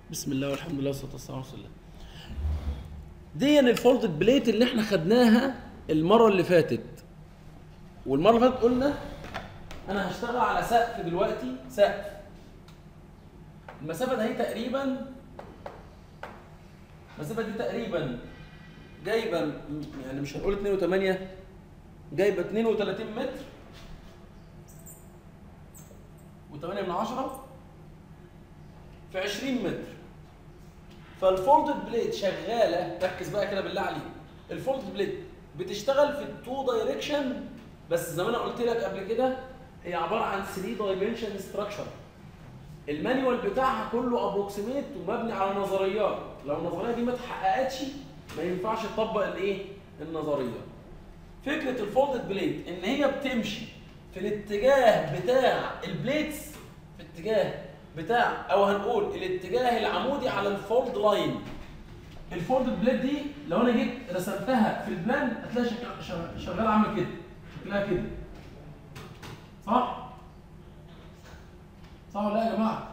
بسم الله والحمد لله والصلاه والسلام على رسول الله دي الفولدد بليت اللي احنا خدناها المره اللي فاتت والمره اللي فاتت قلنا انا هشتغل على سقف دلوقتي سقف المسافه ده هي تقريبا المسافه دي تقريبا جايبه يعني مش هنقول 2 و8 جايبه 32 متر و8 من عشرة في 20 متر فالفولدد بليد شغاله ركز بقى كده بالله عليك الفولدد بليد بتشتغل في التو دايركشن بس زي ما انا قلت لك قبل كده هي عباره عن 3 دايمنشن ستراكشر المانيوال بتاعها كله ابروكسيميت ومبني على نظريات لو النظريه دي ما اتحققتش ما ينفعش تطبق الايه النظريه فكره الفولدد بليد ان هي بتمشي في الاتجاه بتاع البليتس في اتجاه بتاع او هنقول الاتجاه العمودي على الفولد لاين الفولد بليد دي لو انا جيت رسمتها في البلان هتلاقي شك- شغ- شغاله عامل كده شكلها كده صح صح ولا لا يا جماعه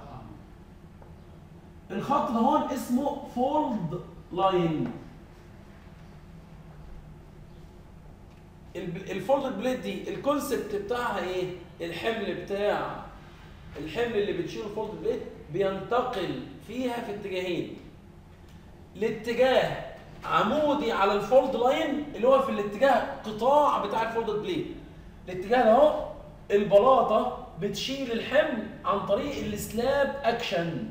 الخط ده هون اسمه فولد لاين الفولد بليد دي الكونسبت بتاعها ايه الحمل بتاع الحمل اللي بتشيله الفولد بليد بينتقل فيها في اتجاهين الاتجاه عمودي على الفولد لاين اللي هو في الاتجاه قطاع بتاع الفولد بليد الاتجاه ده اهو البلاطه بتشيل الحمل عن طريق السلاب اكشن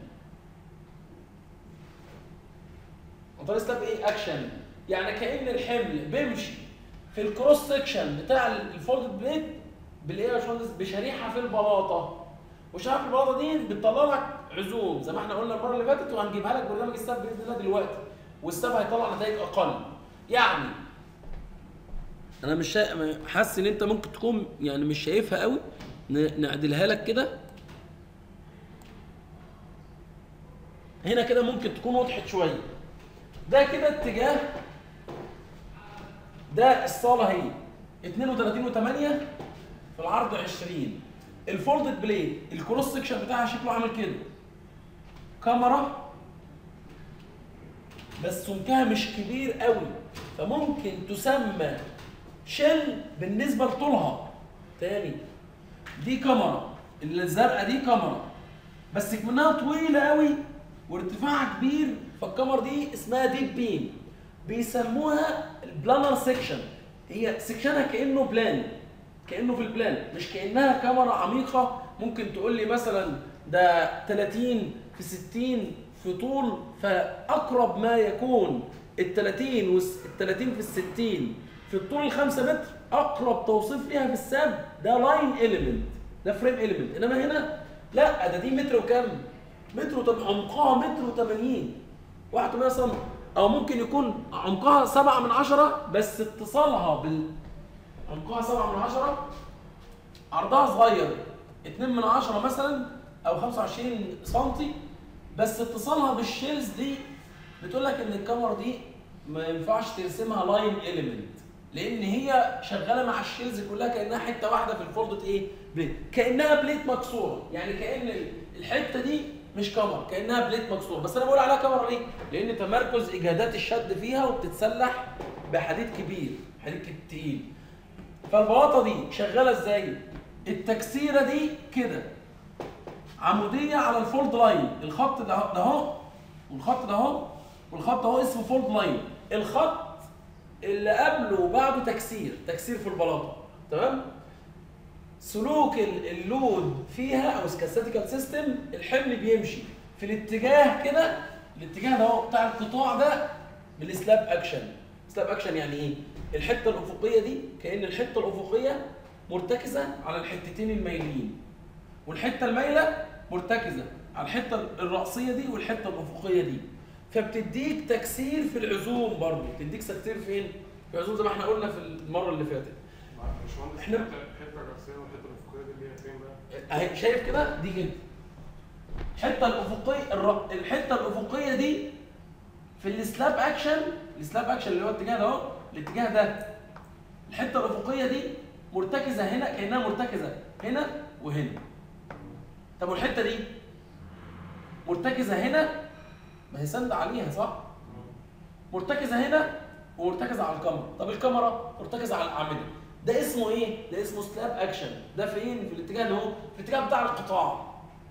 عن طريق سلاب ايه اكشن يعني كان الحمل بيمشي في الكروس سكشن بتاع الفولد بليد بالايه يا باشمهندس بشريحه في البلاطه وشريحه في البلاطه دي بتطلع لك عزوم زي ما احنا قلنا المره اللي فاتت وهنجيبها لك برنامج الساب باذن الله دلوقتي والساب هيطلع نتائج اقل يعني انا مش شا... حاسس ان انت ممكن تكون يعني مش شايفها قوي ن- نعدلها لك كده هنا كده ممكن تكون وضحت شويه ده كده اتجاه ده الصاله اهي 32 و8 في العرض 20 الفولدد بليد الكروس سكشن بتاعها شكله عامل كده كاميرا بس سمكها مش كبير قوي فممكن تسمى شل بالنسبه لطولها تاني دي كاميرا اللي الزرقاء دي كاميرا بس كمنها طويله قوي وارتفاعها كبير فالكاميرا دي اسمها ديب بيم بيسموها البلانر سيكشن هي سيكشنها كانه بلان كانه في البلان مش كانها كاميرا عميقه ممكن تقول لي مثلا ده 30 في 60 في طول فاقرب ما يكون ال 30 وال 30 في ال 60 في الطول ال 5 متر اقرب توصيف ليها في الساب ده لاين اليمنت ده فريم اليمنت انما هنا لا ده دي متر وكم متر وتم عمقها متر و80 1 سم او ممكن يكون عمقها 7 من 10 بس اتصالها بال عمقها 7 من 10 عرضها صغير 2 من 10 مثلا او 25 سم بس اتصالها بالشيلز دي بتقول لك ان الكاميرا دي ما ينفعش ترسمها لاين اليمنت لان هي شغاله مع الشيلز كلها كانها حته واحده في الفولدة ايه بليت كانها بليت مكسوره يعني كان ال- الحته دي مش كاميرا كانها بليت مكسوره بس انا بقول عليها كاميرا ليه لان تمركز اجهادات الشد فيها وبتتسلح بحديد كبير حديد تقيل فالبلاطه دي شغاله ازاي التكسيره دي كده عموديه على الفولد لاين الخط ده ده اهو والخط ده اهو والخط اهو اسمه فولد لاين الخط اللي قبله وبعده تكسير تكسير في البلاطه تمام سلوك ال- اللود فيها او سكاستيكال سيستم الحمل بيمشي في الاتجاه كده الاتجاه ده هو بتاع القطاع ده بالسلاب اكشن سلاب اكشن يعني ايه الحته الافقيه دي كان الحته الافقيه مرتكزه على الحتتين المايلين والحته المايله مرتكزه على الحته الرأسيه دي والحته الافقيه دي فبتديك تكسير في العزوم برضه بتديك تكسير فين في العزوم زي ما احنا قلنا في المره اللي فاتت باشمهندس إحنا- الحته الحته الرأسية والحته الأفقية دي اللي هي فين بقى؟ اهي شايف كده دي كده الحته الافقيه الر- الحته الافقيه دي في السلاب اكشن السلاب اكشن اللي هو الاتجاه ده اهو الاتجاه ده الحته الافقيه دي مرتكزه هنا كانها مرتكزه هنا وهنا طب والحته دي مرتكزه هنا ما هي سند عليها صح مرتكزه هنا ومرتكزه على الكاميرا طب الكاميرا مرتكزه على الاعمده ده اسمه ايه ده اسمه سلاب اكشن ده فين في الاتجاه اللي هو في الاتجاه بتاع القطاع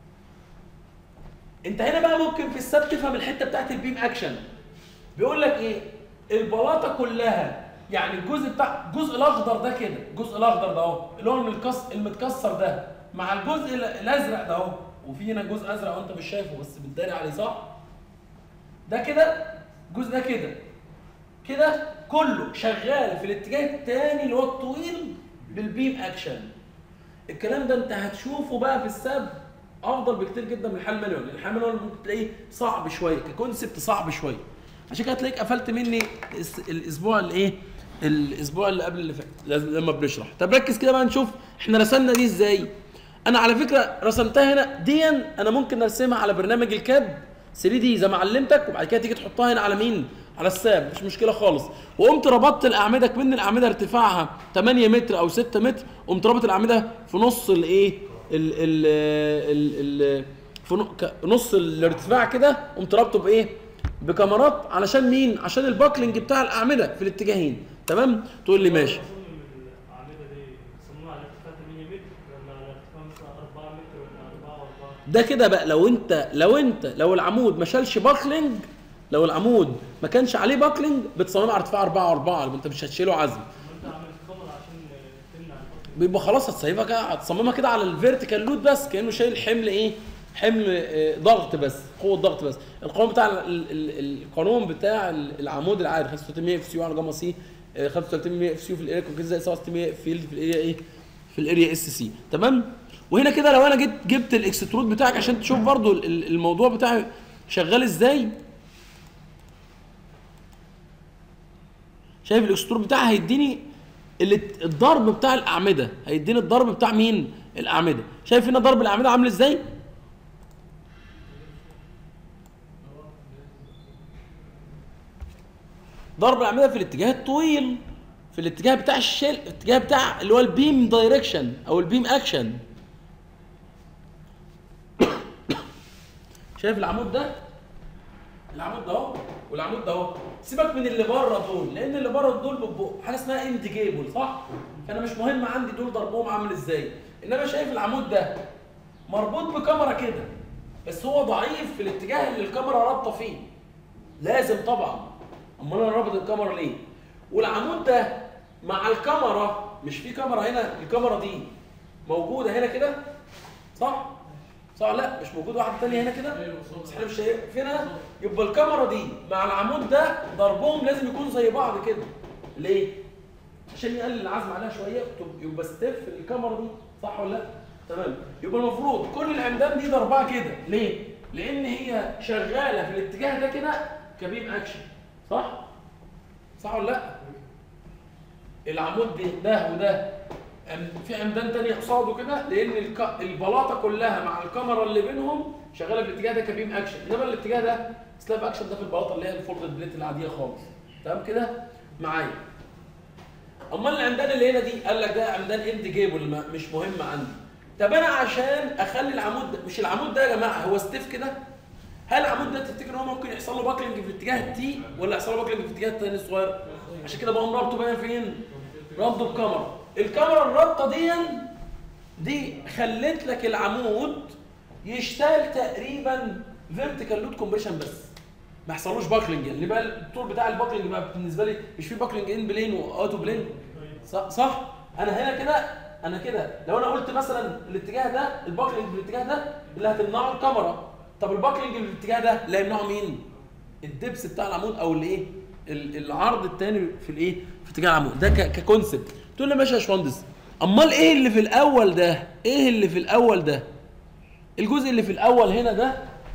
انت هنا بقى ممكن في الساب تفهم الحته بتاعت البيم اكشن بيقول لك ايه البلاطه كلها يعني الجزء بتاع الجزء الاخضر ده كده الجزء الاخضر ده اهو اللي هو المتكسر المتكسر ده مع الجزء ال- الازرق ده اهو وفي هنا جزء ازرق وانت مش شايفه بس بتداري عليه صح ده كده الجزء ده كده كده كله شغال في الاتجاه الثاني اللي هو الطويل بالبيم اكشن الكلام ده انت هتشوفه بقى في السب افضل بكتير جدا من الحال مانوال الحال مانوال ممكن تلاقيه صعب شويه ككونسبت صعب شويه عشان كده تلاقيك قفلت مني الس- الاسبوع اللي ايه الاسبوع اللي قبل اللي فات لازم- لما بنشرح طب ركز كده بقى نشوف احنا رسمنا دي ازاي انا على فكره رسمتها هنا دي انا ممكن ارسمها على برنامج الكاد 3 دي زي ما علمتك وبعد كده تيجي تحطها هنا على مين على الساب مش مشكله خالص وقمت ربطت الاعمده كمان الاعمده ارتفاعها 8 متر او 6 متر قمت رابط الاعمده في نص الايه ال ال ال ال في نو- ك- نص الارتفاع كده قمت رابطه بايه بكاميرات علشان مين عشان الباكلينج بتاع الاعمده في الاتجاهين تمام تقول لي ماشي تصمم الأعمدة دي تصممها على ارتفاع 8 متر ولا على ارتفاع مثلا 4 متر ولا 4 و4 ده كده بقى لو انت لو انت لو العمود ما شالش باكلينج لو العمود ما كانش عليه باكلينج بتصممه على ارتفاع 4 و4 انت مش هتشيله عزم وانت عامل كاميرا عشان تمنع البطل بيبقى خلاص هتسيبها كده هتصممها كده على الفيرتيكال لود بس كانه شايل حمل ايه حمل آه، ضغط بس قوه ضغط بس القانون بتاع ال- ال- ال- القانون بتاع ال- العمود العادي 3500 اف سي على جاما سي آه، 3500 اف سي في الاريا كونكريت زي 6700 في ال- في الاريا ايه في الاريا اس سي تمام وهنا كده لو انا جيت جبت الاكسترود بتاعك عشان تشوف برضو ال- ال- الموضوع بتاعي شغال ازاي شايف الاكسترود بتاعها هيديني ال- الضرب بتاع الاعمده هيديني الضرب بتاع مين الاعمده شايف هنا ضرب الاعمده عامل ازاي ضرب الاعمده في الاتجاه الطويل في الاتجاه بتاع الشل الاتجاه بتاع اللي هو البيم دايركشن او البيم اكشن شايف العمود ده العمود ده اهو والعمود ده اهو سيبك من اللي بره دول لان اللي بره دول بيبقوا حاجه اسمها اند جيبل صح فانا مش مهم عندي دول ضربهم عامل ازاي انما شايف العمود ده مربوط بكاميرا كده بس هو ضعيف في الاتجاه اللي الكاميرا رابطه فيه لازم طبعا امال انا رابط الكاميرا ليه والعمود ده مع الكاميرا مش في كاميرا هنا الكاميرا دي موجوده هنا كده صح صح لا مش موجود واحد تاني هنا كده بس احنا مش شايفينها يبقى الكاميرا دي مع العمود ده ضربهم لازم يكونوا زي بعض كده ليه عشان يقلل العزم عليها شويه تب- يبقى ستيف الكاميرا دي صح ولا لا تمام يبقى المفروض كل العمدان دي ضربها كده ليه لان هي شغاله في الاتجاه ده كده كبيم اكشن صح صح ولا لا العمود ده ده وده أم- في عمدان تانية قصاده كده لان الك- البلاطه كلها مع الكاميرا اللي بينهم شغاله في الاتجاه ده كبيم اكشن انما الاتجاه ده سلاب اكشن ده في البلاطه اللي هي الفولد بليت العاديه خالص تمام كده معايا امال العمدان اللي هنا دي قال لك ده عمدان اند جيبل ما- مش مهم عندي طب انا عشان اخلي العمود ده مش العمود ده يا جماعه هو ستيف كده هل العمود ده تفتكر ان هو ممكن يحصل له باكلينج في اتجاه التي ولا يحصل له باكلينج في اتجاه التاني الصغير عشان كده بقوم رابطه بقى فين رابطه بكاميرا الكاميرا الرابطه دي دي خلت لك العمود يشتغل تقريبا فيرتيكال لود كومبريشن بس ما يحصلوش باكلينج اللي بقى الطول بتاع الباكلينج بقى بالنسبه لي مش في باكلينج ان بلين واوتو بلين صح, صح انا هنا كده انا كده لو انا قلت مثلا الاتجاه ده الباكلينج في الاتجاه ده اللي هتمنعه الكاميرا طب الباكلينج في الاتجاه ده اللي هيمنعه مين الدبس بتاع العمود او الايه ال- العرض الثاني في الايه في اتجاه العمود ده ك- ككونسبت تقول لي ماشي يا باشمهندس امال ايه اللي في الاول ده ايه اللي في الاول ده الجزء اللي في الاول هنا ده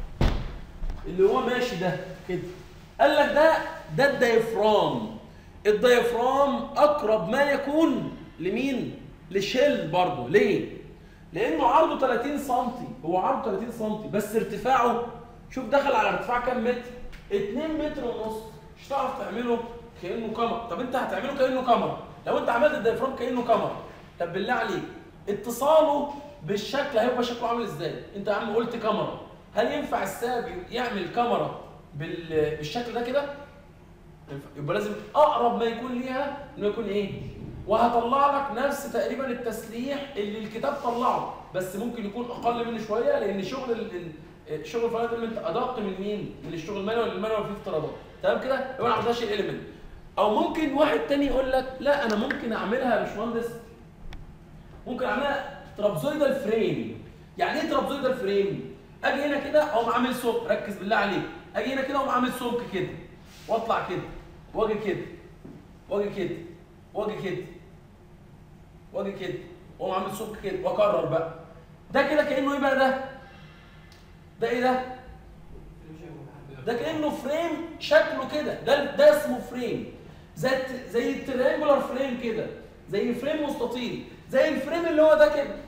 اللي هو ماشي ده كده قال لك ده ده الديافرام الديافرام اقرب ما يكون لمين لشيل برضه ليه لانه عرضه 30 سم هو عرضه 30 سم بس ارتفاعه شوف دخل على ارتفاع كام متر 2 متر ونص مش هتعرف تعمله كانه كاميرا طب انت هتعمله كانه كاميرا لو انت عملت الديافرام كانه كاميرا طب بالله عليك اتصاله بالشكل هيبقى شكله عامل ازاي انت يا عم قلت كاميرا هل ينفع الساب يعمل كاميرا بال- بالشكل ده كده يبقى لازم اقرب ما يكون ليها انه يكون ايه وهطلع لك نفس تقريبا التسليح اللي الكتاب طلعه بس ممكن يكون اقل منه شويه لان شغل ال- ال- شغل الفاينل element ادق من مين من الشغل المانوال المانوال فيه افتراضات تمام كده يبقى انا ما عملتهاش الاليمنت او ممكن واحد تاني يقول لك لا انا ممكن اعملها يا باشمهندس ممكن اعملها ترابزويدال فريم يعني ايه ترابزويدال فريم اجي هنا كده اقوم عامل سمك ركز بالله عليك اجي هنا كده اقوم عامل سمك كده واطلع كده واجي كده واجي كده واجي كده واجي كده واقوم عامل سمك كده واكرر بقى ده كده كانه ايه بقى ده ده ايه ده ده كانه فريم شكله كده ده ده اسمه فريم زي الت- زي التريانجولار فريم كده زي فريم مستطيل زي الفريم اللي هو ده كده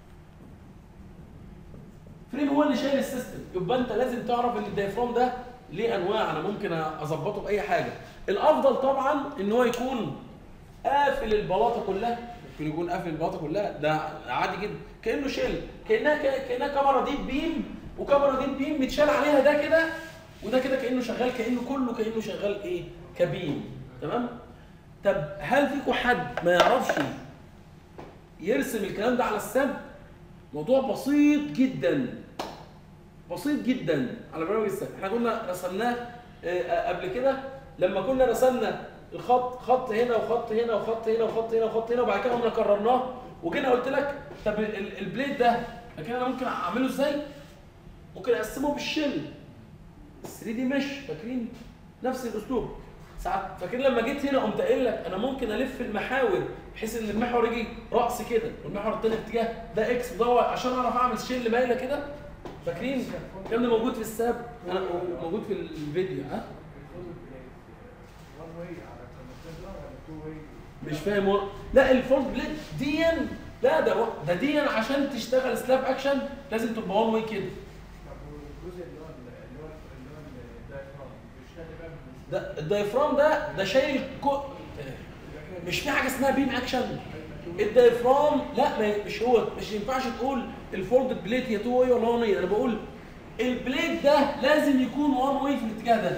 فريم هو اللي شايل السيستم يبقى انت لازم تعرف ان الدايفرام ده ليه انواع انا ممكن اظبطه باي حاجه الافضل طبعا ان هو يكون قافل البلاطه كلها ممكن يكون قافل البلاطه كلها ده عادي جدا كانه شيل كانها كانها كاميرا ديب بيم وكاميرا ديب بيم متشال عليها ده كده وده كده كانه شغال كانه كله كانه شغال ايه كبيم تمام طب هل فيكم حد ما يعرفش يرسم الكلام ده على السب موضوع بسيط جدا بسيط جدا على برنامج السب احنا كنا رسمناه آه، قبل كده لما كنا رسمنا الخط خط هنا وخط هنا وخط هنا وخط هنا وخط هنا وبعد كده قمنا كررناه وجينا قلت لك طب ال- ال- البليد ده لكن انا ممكن اعمله ازاي؟ ممكن اقسمه بالشل 3 دي مش فاكرين نفس الاسلوب ساعات فاكرين لما جيت هنا قمت قايل لك انا ممكن الف المحاور بحيث ان المحور يجي راس كده والمحور الثاني اتجاه ده اكس وده واي عشان اعرف اعمل شيل مايله كده فاكرين الكلام ده موجود في الساب انا موجود في الفيديو ها مش فاهم هو لا الفولد بليد ديا لا ده و- ده ديا عشان تشتغل سلاب اكشن لازم تبقى وان واي كده ده الدايفرام ده ده شايل كو... مش في حاجه اسمها بيم اكشن الدايفرام لا ما ي- مش هو مش ينفعش تقول الفولد بليد هي تو واي ولا وان واي انا بقول البليد ده لازم يكون وان واي في الاتجاه ده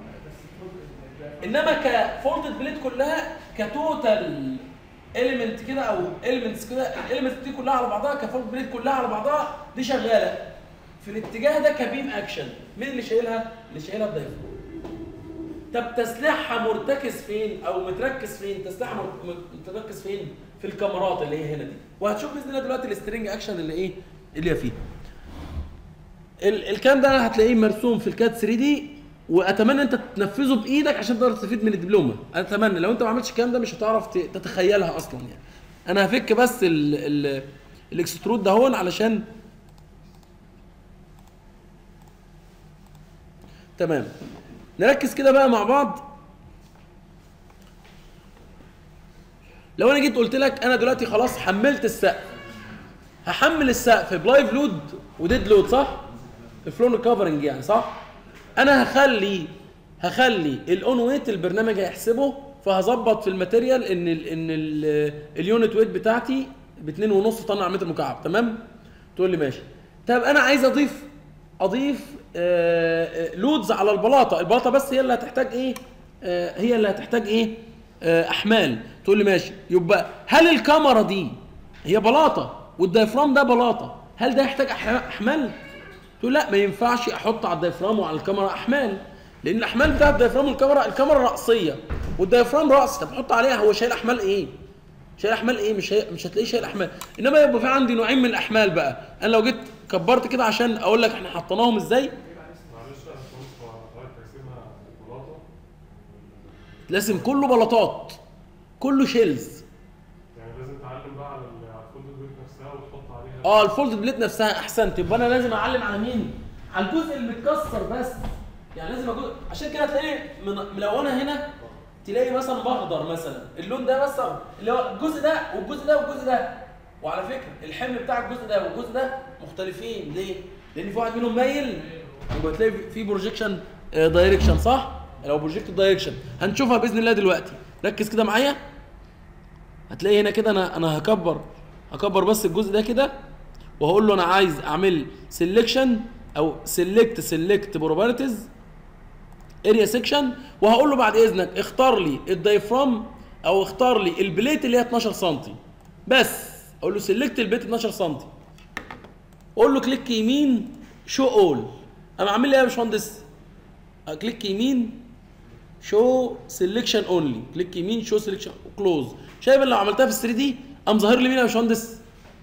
انما كفولدد بليد كلها كتوتال اليمنت كده او اليمنتس كده الاليمنتس دي كلها على بعضها كفولد بليد كلها على بعضها دي شغاله في الاتجاه ده كبيم اكشن مين اللي شايلها اللي شايلها الدايفرام طب تسليحها مرتكز فين او متركز فين تسليحها مر- م- متركز فين في الكاميرات اللي هي هنا دي وهتشوف باذن الله دلوقتي السترنج اكشن اللي ايه اللي هي فيه ال- الكلام ده هتلاقيه مرسوم في الكاد 3 دي واتمنى انت تنفذه بايدك عشان تقدر تستفيد من الدبلومه اتمنى لو انت ما عملتش الكلام ده مش هتعرف ت- تتخيلها اصلا يعني انا هفك بس ال ال الاكسترود ده هون علشان تمام نركز كده بقى مع بعض لو انا جيت قلت لك انا دلوقتي خلاص حملت السقف هحمل السقف بلايف لود وديد لود صح الفلون كفرنج يعني صح انا هخلي هخلي الاون ويت البرنامج هيحسبه فهظبط في الماتيريال ان ال ان ال اليونت ويت بتاعتي ب 2.5 طن على متر مكعب تمام تقول لي ماشي طب انا عايز اضيف اضيف آه، آه، لودز على البلاطه البلاطه بس هي اللي هتحتاج ايه آه، هي اللي هتحتاج ايه آه، احمال تقول لي ماشي يبقى هل الكاميرا دي هي بلاطه والدايفرام ده بلاطه هل ده يحتاج أح- احمال تقول لا ما ينفعش احط على الدايفرام وعلى الكاميرا احمال لان الاحمال بتاعت الدايفرام والكاميرا الكاميرا راسيه والدايفرام راس طب حط عليها هو شايل احمال ايه شايل احمال ايه مش هي... مش هتلاقيه شايل احمال انما يبقى في عندي نوعين من الاحمال بقى انا لو جيت كبرت كده عشان اقول لك احنا حطيناهم ازاي معلش انا كنت حضرتك تقسيمها بلاطه لازم كله بلاطات كله شيلز يعني لازم تعلم بقى على ال- على الفولد بيت نفسها وتحط عليها اه الفولد بليت نفسها احسنت يبقى انا لازم اعلم على مين على الجزء اللي متكسر بس يعني لازم أجو... عشان كده تلاقي من... ملونه هنا تلاقي مثلا بخضر مثلا اللون ده بس اللي هو الجزء ده والجزء ده والجزء ده وعلى فكره الحمل بتاع الجزء ده والجزء ده مختلفين ليه؟ لان في واحد منهم مايل يبقى تلاقي في بروجيكشن دايركشن صح؟ لو بروجيكت دايركشن هنشوفها باذن الله دلوقتي ركز كده معايا هتلاقي هنا كده انا انا هكبر هكبر بس الجزء ده كده وهقول له انا عايز اعمل سيلكشن او سيلكت سيلكت بروبرتيز اريا سيكشن وهقول له بعد اذنك اختار لي الدايفرام او اختار لي البليت اللي هي 12 سم بس اقول له سيلكت البليت 12 سم اقول له كليك يمين شو اول انا عامل لي ايه يا باشمهندس كليك يمين شو سيلكشن اونلي كليك يمين شو سيلكشن كلوز شايف اللي عملتها في 3 دي قام ظاهر لي مين يا باشمهندس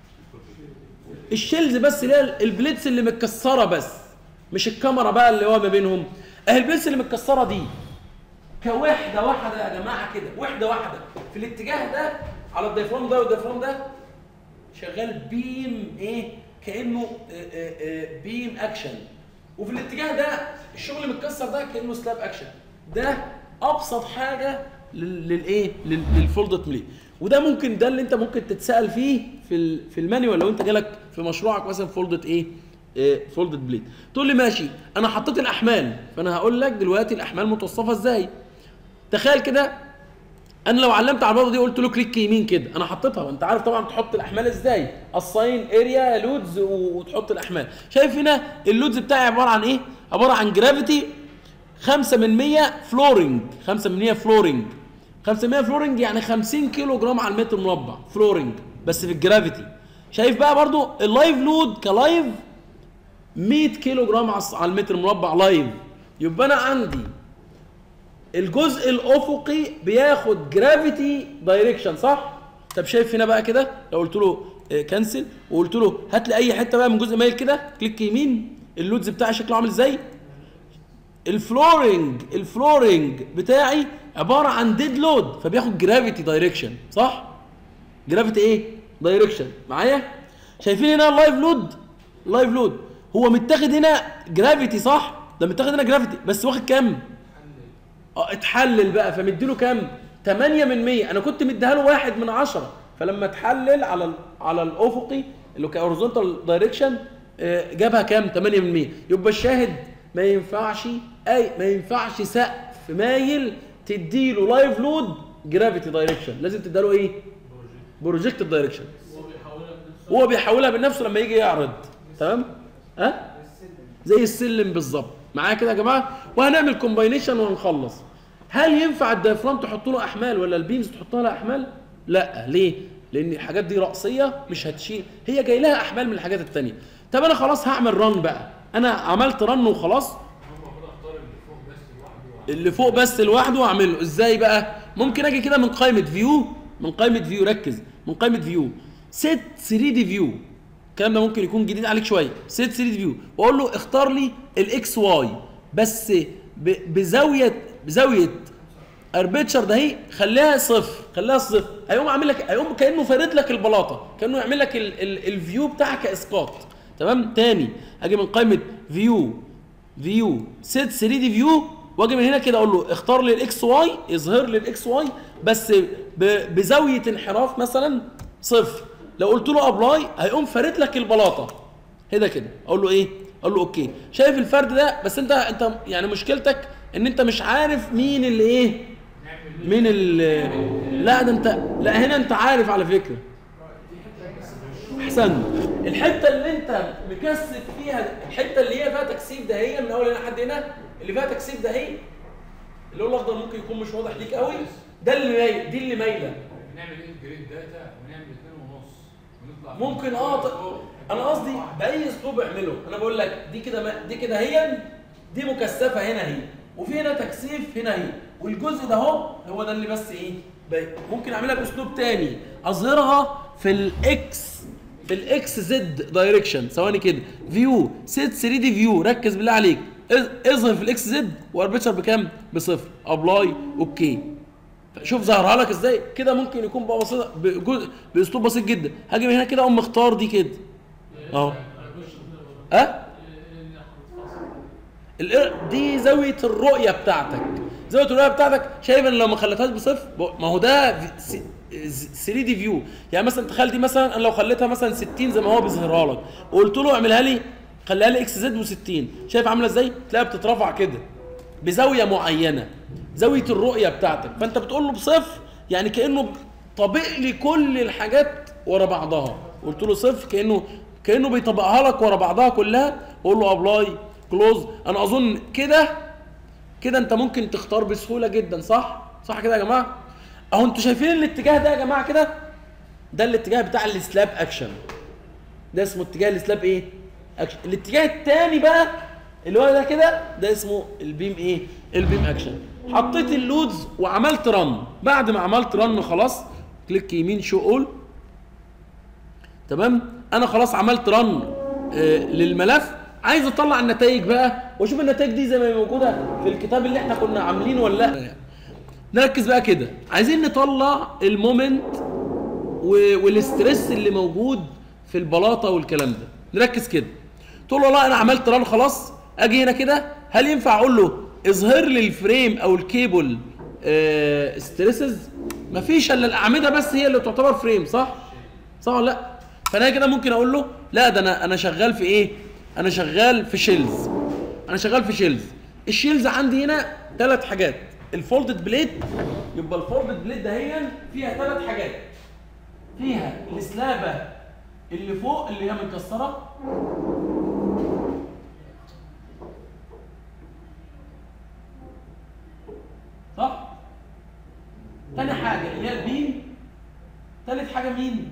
الشيلز بس اللي هي البليتس اللي متكسره بس مش الكاميرا بقى اللي هو ما بينهم اهي البليتس اللي متكسره دي كوحده واحده يا جماعه كده وحده واحده في الاتجاه ده على الدايفرام ده والدايفرام ده شغال بيم ايه كانه آه، آه، آه، بيم اكشن وفي الاتجاه ده الشغل المتكسر ده كانه سلاب اكشن ده ابسط حاجه لل- للايه لل- للفولدت ملي وده ممكن ده اللي انت ممكن تتسال فيه في ال- في المانيوال لو انت جالك في مشروعك مثلا فولدت ايه فولدت بليد تقول لي ماشي انا حطيت الاحمال فانا هقول لك دلوقتي الاحمال متوصفه ازاي تخيل كده انا لو علمت على البوابه دي قلت له كليك يمين كده انا حطيتها وانت عارف طبعا تحط الاحمال ازاي الصين اريا لودز وتحط الاحمال شايف هنا اللودز بتاعي عباره عن ايه عباره عن جرافيتي 5 من 100 فلورنج 5 من 100 فلورنج 5 من 100 فلورنج يعني 50 كيلو جرام على المتر مربع فلورنج بس في الجرافيتي شايف بقى برضو اللايف لود كلايف 100 كيلو جرام على على المتر مربع لايف يبقى انا عندي الجزء الافقي بياخد جرافيتي دايركشن صح طب شايف هنا بقى كده لو قلت له كنسل وقلت له هات لي اي حته بقى من جزء مايل كده كليك يمين اللودز بتاعي شكله عامل ازاي الفلورنج الفلورنج بتاعي عباره عن ديد لود فبياخد جرافيتي دايركشن صح جرافيتي ايه دايركشن معايا شايفين هنا اللايف لود اللايف لود هو متاخد هنا جرافيتي صح ده متاخد هنا جرافيتي بس واخد كام اه اتحلل بقى فمديله كام 8 من 100 انا كنت مديها له واحد من 10 فلما اتحلل على ال- على الافقي اللي هو كهوريزونتال دايركشن جابها كام 8 من 100 يبقى الشاهد ما ينفعش اي ما ينفعش سقف مايل تديله لايف لود جرافيتي دايركشن لازم تديله ايه بروجكت دايركشن هو بيحولها بنفسه لما يجي يعرض تمام ها زي السلم بالظبط معايا كده يا جماعه وهنعمل كومباينيشن وهنخلص هل ينفع الدايفرام تحط له احمال ولا البيمز تحط لها احمال لا ليه لان الحاجات دي راسيه مش هتشيل هي جاي لها احمال من الحاجات التانية طب انا خلاص هعمل رن بقى انا عملت رن وخلاص اللي فوق بس لوحده واعمله ازاي بقى ممكن اجي كده من قائمه فيو من قائمه فيو ركز من قائمه فيو ست 3 دي فيو الكلام ده ممكن يكون جديد عليك شويه ست 3 دي فيو واقول له اختار لي الاكس واي بس ب- بزاويه بزاويه اربيتشر ده هي خليها صفر خليها صفر هيقوم عامل لك هيقوم كانه فارد لك البلاطه كانه يعمل لك ال ال الفيو بتاعك كاسقاط تمام تاني اجي من قائمه فيو فيو ست 3 دي فيو واجي من هنا كده اقول له اختار لي الاكس واي يظهر لي الاكس واي بس ب- بزاويه انحراف مثلا صفر لو قلت له ابلاي هيقوم فارد لك البلاطه هنا كده اقول له ايه اقول له اوكي شايف الفرد ده بس انت انت يعني مشكلتك ان انت مش عارف مين اللي ايه مين اللي لا ده انت لا هنا انت عارف على فكره احسن الحته اللي انت مكثف فيها الحته اللي هي فيها تكثيف ده هي من اول هنا لحد هنا اللي فيها تكثيف ده هي اللي هو الاخضر ممكن يكون مش واضح ليك قوي ده اللي مايل دي اللي مايله نعمل ايه جريد داتا ونعمل اثنين ونص ونطلع ممكن اه ط- انا قصدي باي اسلوب اعمله انا بقول لك دي كده ما- دي كده هي دي مكثفه هنا هي وفي هنا تكثيف هنا هي والجزء ده اهو هو ده اللي بس ايه ب- ممكن اعملها باسلوب تاني اظهرها في الاكس في الاكس زد دايركشن ثواني كده فيو ست 3 دي فيو ركز بالله عليك اظ- اظهر في الاكس زد واربيتشر بكام بصفر ابلاي اوكي شوف ظهرها لك ازاي كده ممكن يكون بقى بسيط بجزء باسلوب بسيط جدا هاجي من هنا كده اقوم مختار دي كده اهو اه ال- دي زاويه الرؤيه بتاعتك زاويه الرؤيه بتاعتك شايف ان لو ما خليتهاش بصفر ب- ما هو ده 3 دي فيو يعني مثلا تخيل دي مثلا انا لو خليتها مثلا 60 زي ما هو بيظهرها لك وقلت له اعملها لي خليها لي اكس زد و60 شايف عامله ازاي تلاقيها بتترفع كده بزاويه معينه زاويه الرؤيه بتاعتك فانت بتقول له بصفر يعني كانه طابق لي كل الحاجات ورا بعضها قلت له صفر كانه كانه بيطبقها لك ورا بعضها كلها واقول له ابلاي كلوز انا اظن كده كده انت ممكن تختار بسهوله جدا صح صح كده يا جماعه اهو انتوا شايفين الاتجاه ده يا جماعه كده ده الاتجاه بتاع السلاب اكشن ده اسمه اتجاه السلاب ايه اكشن الاتجاه الثاني بقى اللي هو ده كده ده اسمه البيم ايه البيم اكشن حطيت اللودز وعملت رن بعد ما عملت رن خلاص كليك يمين شو اول تمام انا خلاص عملت رن آه للملف عايز اطلع النتائج بقى واشوف النتائج دي زي ما هي موجوده في الكتاب اللي احنا كنا عاملينه ولا لا نركز بقى كده عايزين نطلع المومنت و- والاسترس اللي موجود في البلاطه والكلام ده نركز كده تقول له والله انا عملت ران خلاص اجي هنا كده هل ينفع اقول له اظهر لي الفريم او الكيبل آه ستريسز مفيش الا الاعمده بس هي اللي تعتبر فريم صح صح ولا لا فانا كده ممكن اقول له لا ده انا انا شغال في ايه انا شغال في شيلز انا شغال في شيلز الشيلز عندي هنا ثلاث حاجات الفولدد بليد يبقى الفولدد بليد دهيا فيها ثلاث حاجات فيها السلابه اللي فوق اللي هي متكسره صح تاني حاجه اللي هي البيم تالت حاجه مين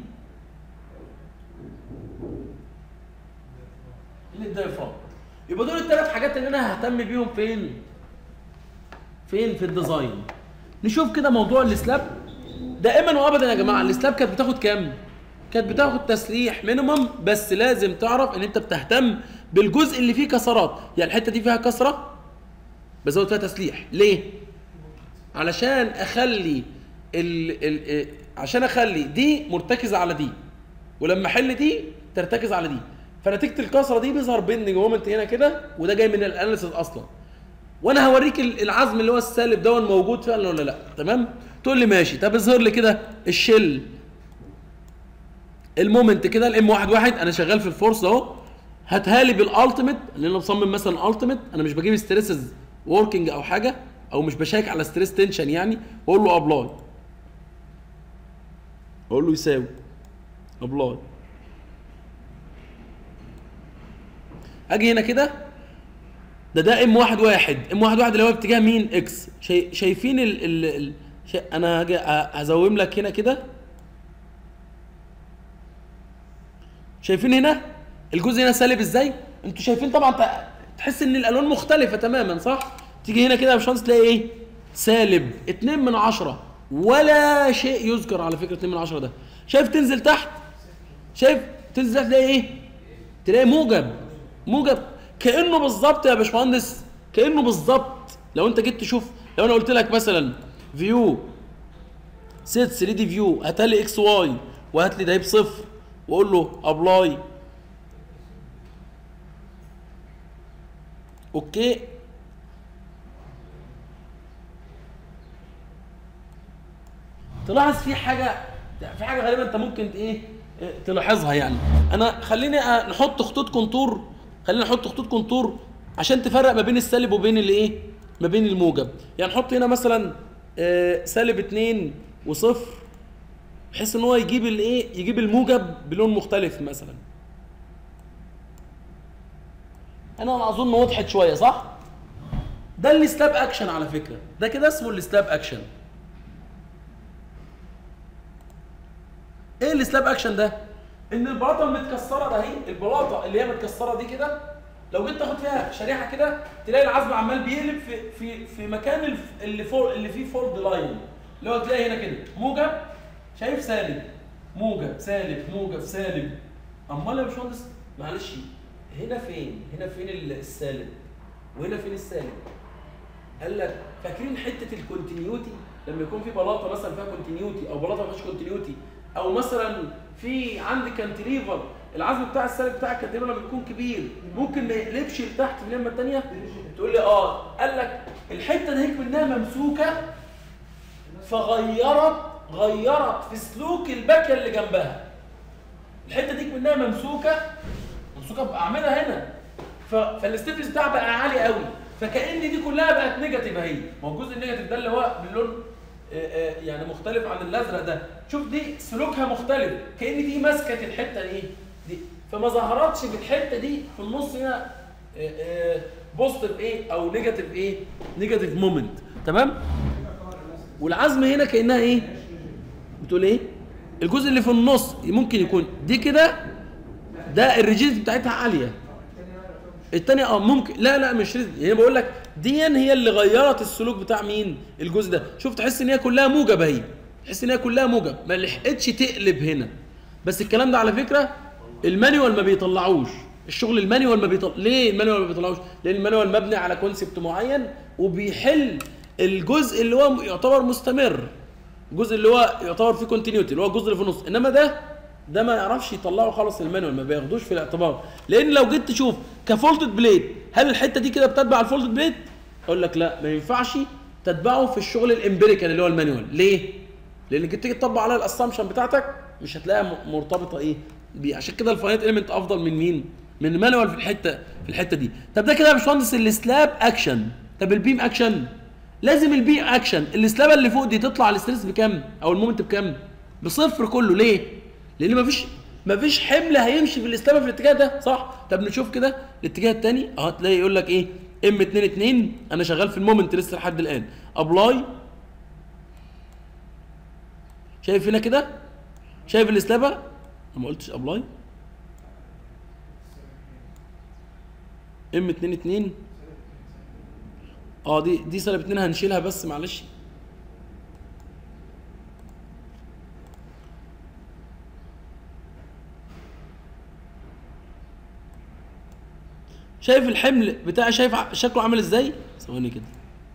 اللي الدايفرام يبقى دول الثلاث حاجات اللي انا ههتم بيهم فين فين في الديزاين نشوف كده موضوع السلاب دائما وابدا يا جماعه السلاب كانت بتاخد كام كانت بتاخد تسليح مينيمم بس لازم تعرف ان انت بتهتم بالجزء اللي فيه كسرات يعني الحته دي فيها كسره بزود فيها تسليح ليه علشان اخلي ال ال عشان اخلي دي مرتكزه على دي ولما احل دي ترتكز على دي فنتيجه الكسره دي بيظهر بيندنج مومنت هنا كده وده جاي من الاناليسيس اصلا وانا هوريك ال- العزم اللي هو السالب ده موجود فعلا ولا لا تمام تقول لي ماشي طب اظهر لي كده الشيل المومنت كده الام واحد واحد انا شغال في الفورس اهو هاتها لي بالالتيميت اللي انا مصمم مثلا التيميت انا مش بجيب ستريسز وركينج او حاجه او مش بشيك على ستريس تنشن يعني واقول له ابلاي اقول له يساوي ابلاي اجي هنا كده ده ده ام واحد واحد ام واحد واحد اللي هو اتجاه مين اكس شاي شايفين ال ال ال شا انا هاجي ه- هزوم لك هنا كده شايفين هنا الجزء هنا سالب ازاي انتوا شايفين طبعا ت- تحس ان الالوان مختلفه تماما صح تيجي هنا كده يا باشمهندس تلاقي ايه سالب 2 من 10 ولا شيء يذكر على فكره 2 من 10 ده شايف تنزل تحت شايف تنزل تحت تلاقي ايه تلاقي موجب موجب كانه بالظبط يا باشمهندس كانه بالظبط لو انت جيت تشوف لو انا قلت لك مثلا فيو سيت 3 دي فيو هات لي اكس واي وهات لي ده بصفر واقول له ابلاي اوكي تلاحظ في حاجه في حاجه غالبا انت ممكن ايه إيه، تلاحظها يعني انا خليني أ- نحط خطوط كونتور خلينا نحط خطوط كونتور عشان تفرق ما بين السالب وبين الايه ما بين الموجب يعني نحط هنا مثلا آه، سالب 2 وصفر بحيث ان هو يجيب الايه يجيب الموجب بلون مختلف مثلا انا اظن وضحت شويه صح ده السلاب اكشن على فكره ده كده اسمه السلاب اكشن ايه السلاب اكشن ده ان البلاطه المتكسره ده اهي البلاطه اللي هي متكسره دي كده لو جيت تاخد فيها شريحه كده تلاقي العزم عمال بيقلب في في في مكان الف- اللي فوق اللي فيه فولد لاين اللي هو تلاقي هنا كده موجب شايف سالب موجب سالب موجب سالب امال يا باشمهندس معلش هنا فين هنا فين السالب وهنا فين السالب قال لك فاكرين حته الكونتينيوتي لما يكون في بلاطه مثلا فيها كونتينيوتي او بلاطه ما فيهاش كونتينيوتي او مثلا في عندي كانتليفر العزم بتاع السالب بتاع الكانتليفر لما بيكون كبير ممكن ما يقلبش لتحت في اليمه الثانيه تقول لي اه قال لك الحته دي هيك منها ممسوكه فغيرت غيرت في سلوك الباكيه اللي جنبها الحته دي منها ممسوكه ممسوكه باعمده هنا ف... فالاستفلس بتاعها بقى عالي قوي فكأن دي كلها بقت نيجاتيف اهي ما هو الجزء النيجاتيف ده اللي هو باللون آه، آه، يعني مختلف عن الازرق ده شوف دي سلوكها مختلف كأن دي مسكت الحته دي دي فما ظهرتش في الحته دي في النص هنا آه، آه، بوزيتيف ايه او نيجاتيف ايه نيجاتيف مومنت تمام والعزم هنا كانها ايه بتقول ايه الجزء اللي في النص ممكن يكون دي كده ده الريجيديتي بتاعتها عاليه التانية اه ممكن لا لا مش ريزد يعني بقول لك دي هي اللي غيرت السلوك بتاع مين الجزء ده شوف تحس ان هي كلها موجب اهي تحس ان هي كلها موجب ما لحقتش تقلب هنا بس الكلام ده على فكره المانيوال ما بيطلعوش الشغل المانيوال ما بيطلع ليه المانيوال ما بيطلعوش لان المانيوال مبني على كونسبت معين وبيحل الجزء اللي هو يعتبر مستمر الجزء اللي هو يعتبر فيه كونتينيوتي اللي هو الجزء اللي في النص انما ده ده ما يعرفش يطلعه خالص المانيوال ما بياخدوش في الاعتبار لان لو جيت تشوف كفولتد بليد هل الحته دي كده بتتبع الفولتد بليد اقول لك لا ما ينفعش تتبعه في الشغل الامبيريكال اللي هو المانيوال ليه لانك تيجي تطبق عليها الاسامبشن بتاعتك مش هتلاقيها م- مرتبطه ايه بيه عشان كده الفاينات اليمنت افضل من مين من المانيوال في الحته في الحته دي طب ده كده يا باشمهندس السلاب اكشن طب البيم اكشن لازم البيم اكشن السلابه اللي فوق دي تطلع الاستريس بكام او المومنت بكام بصفر كله ليه لان مفيش مفيش حمل هيمشي في الاسلامه في الاتجاه ده صح طب نشوف كده الاتجاه الثاني اهو تلاقي يقول لك ايه ام 2 2 انا شغال في المومنت لسه لحد الان ابلاي شايف هنا كده شايف الاسلابه انا ما قلتش ابلاي ام 2 2 اه دي دي سالب 2 هنشيلها بس معلش شايف الحمل بتاعي شايف ع- شكله عامل ازاي ثواني كده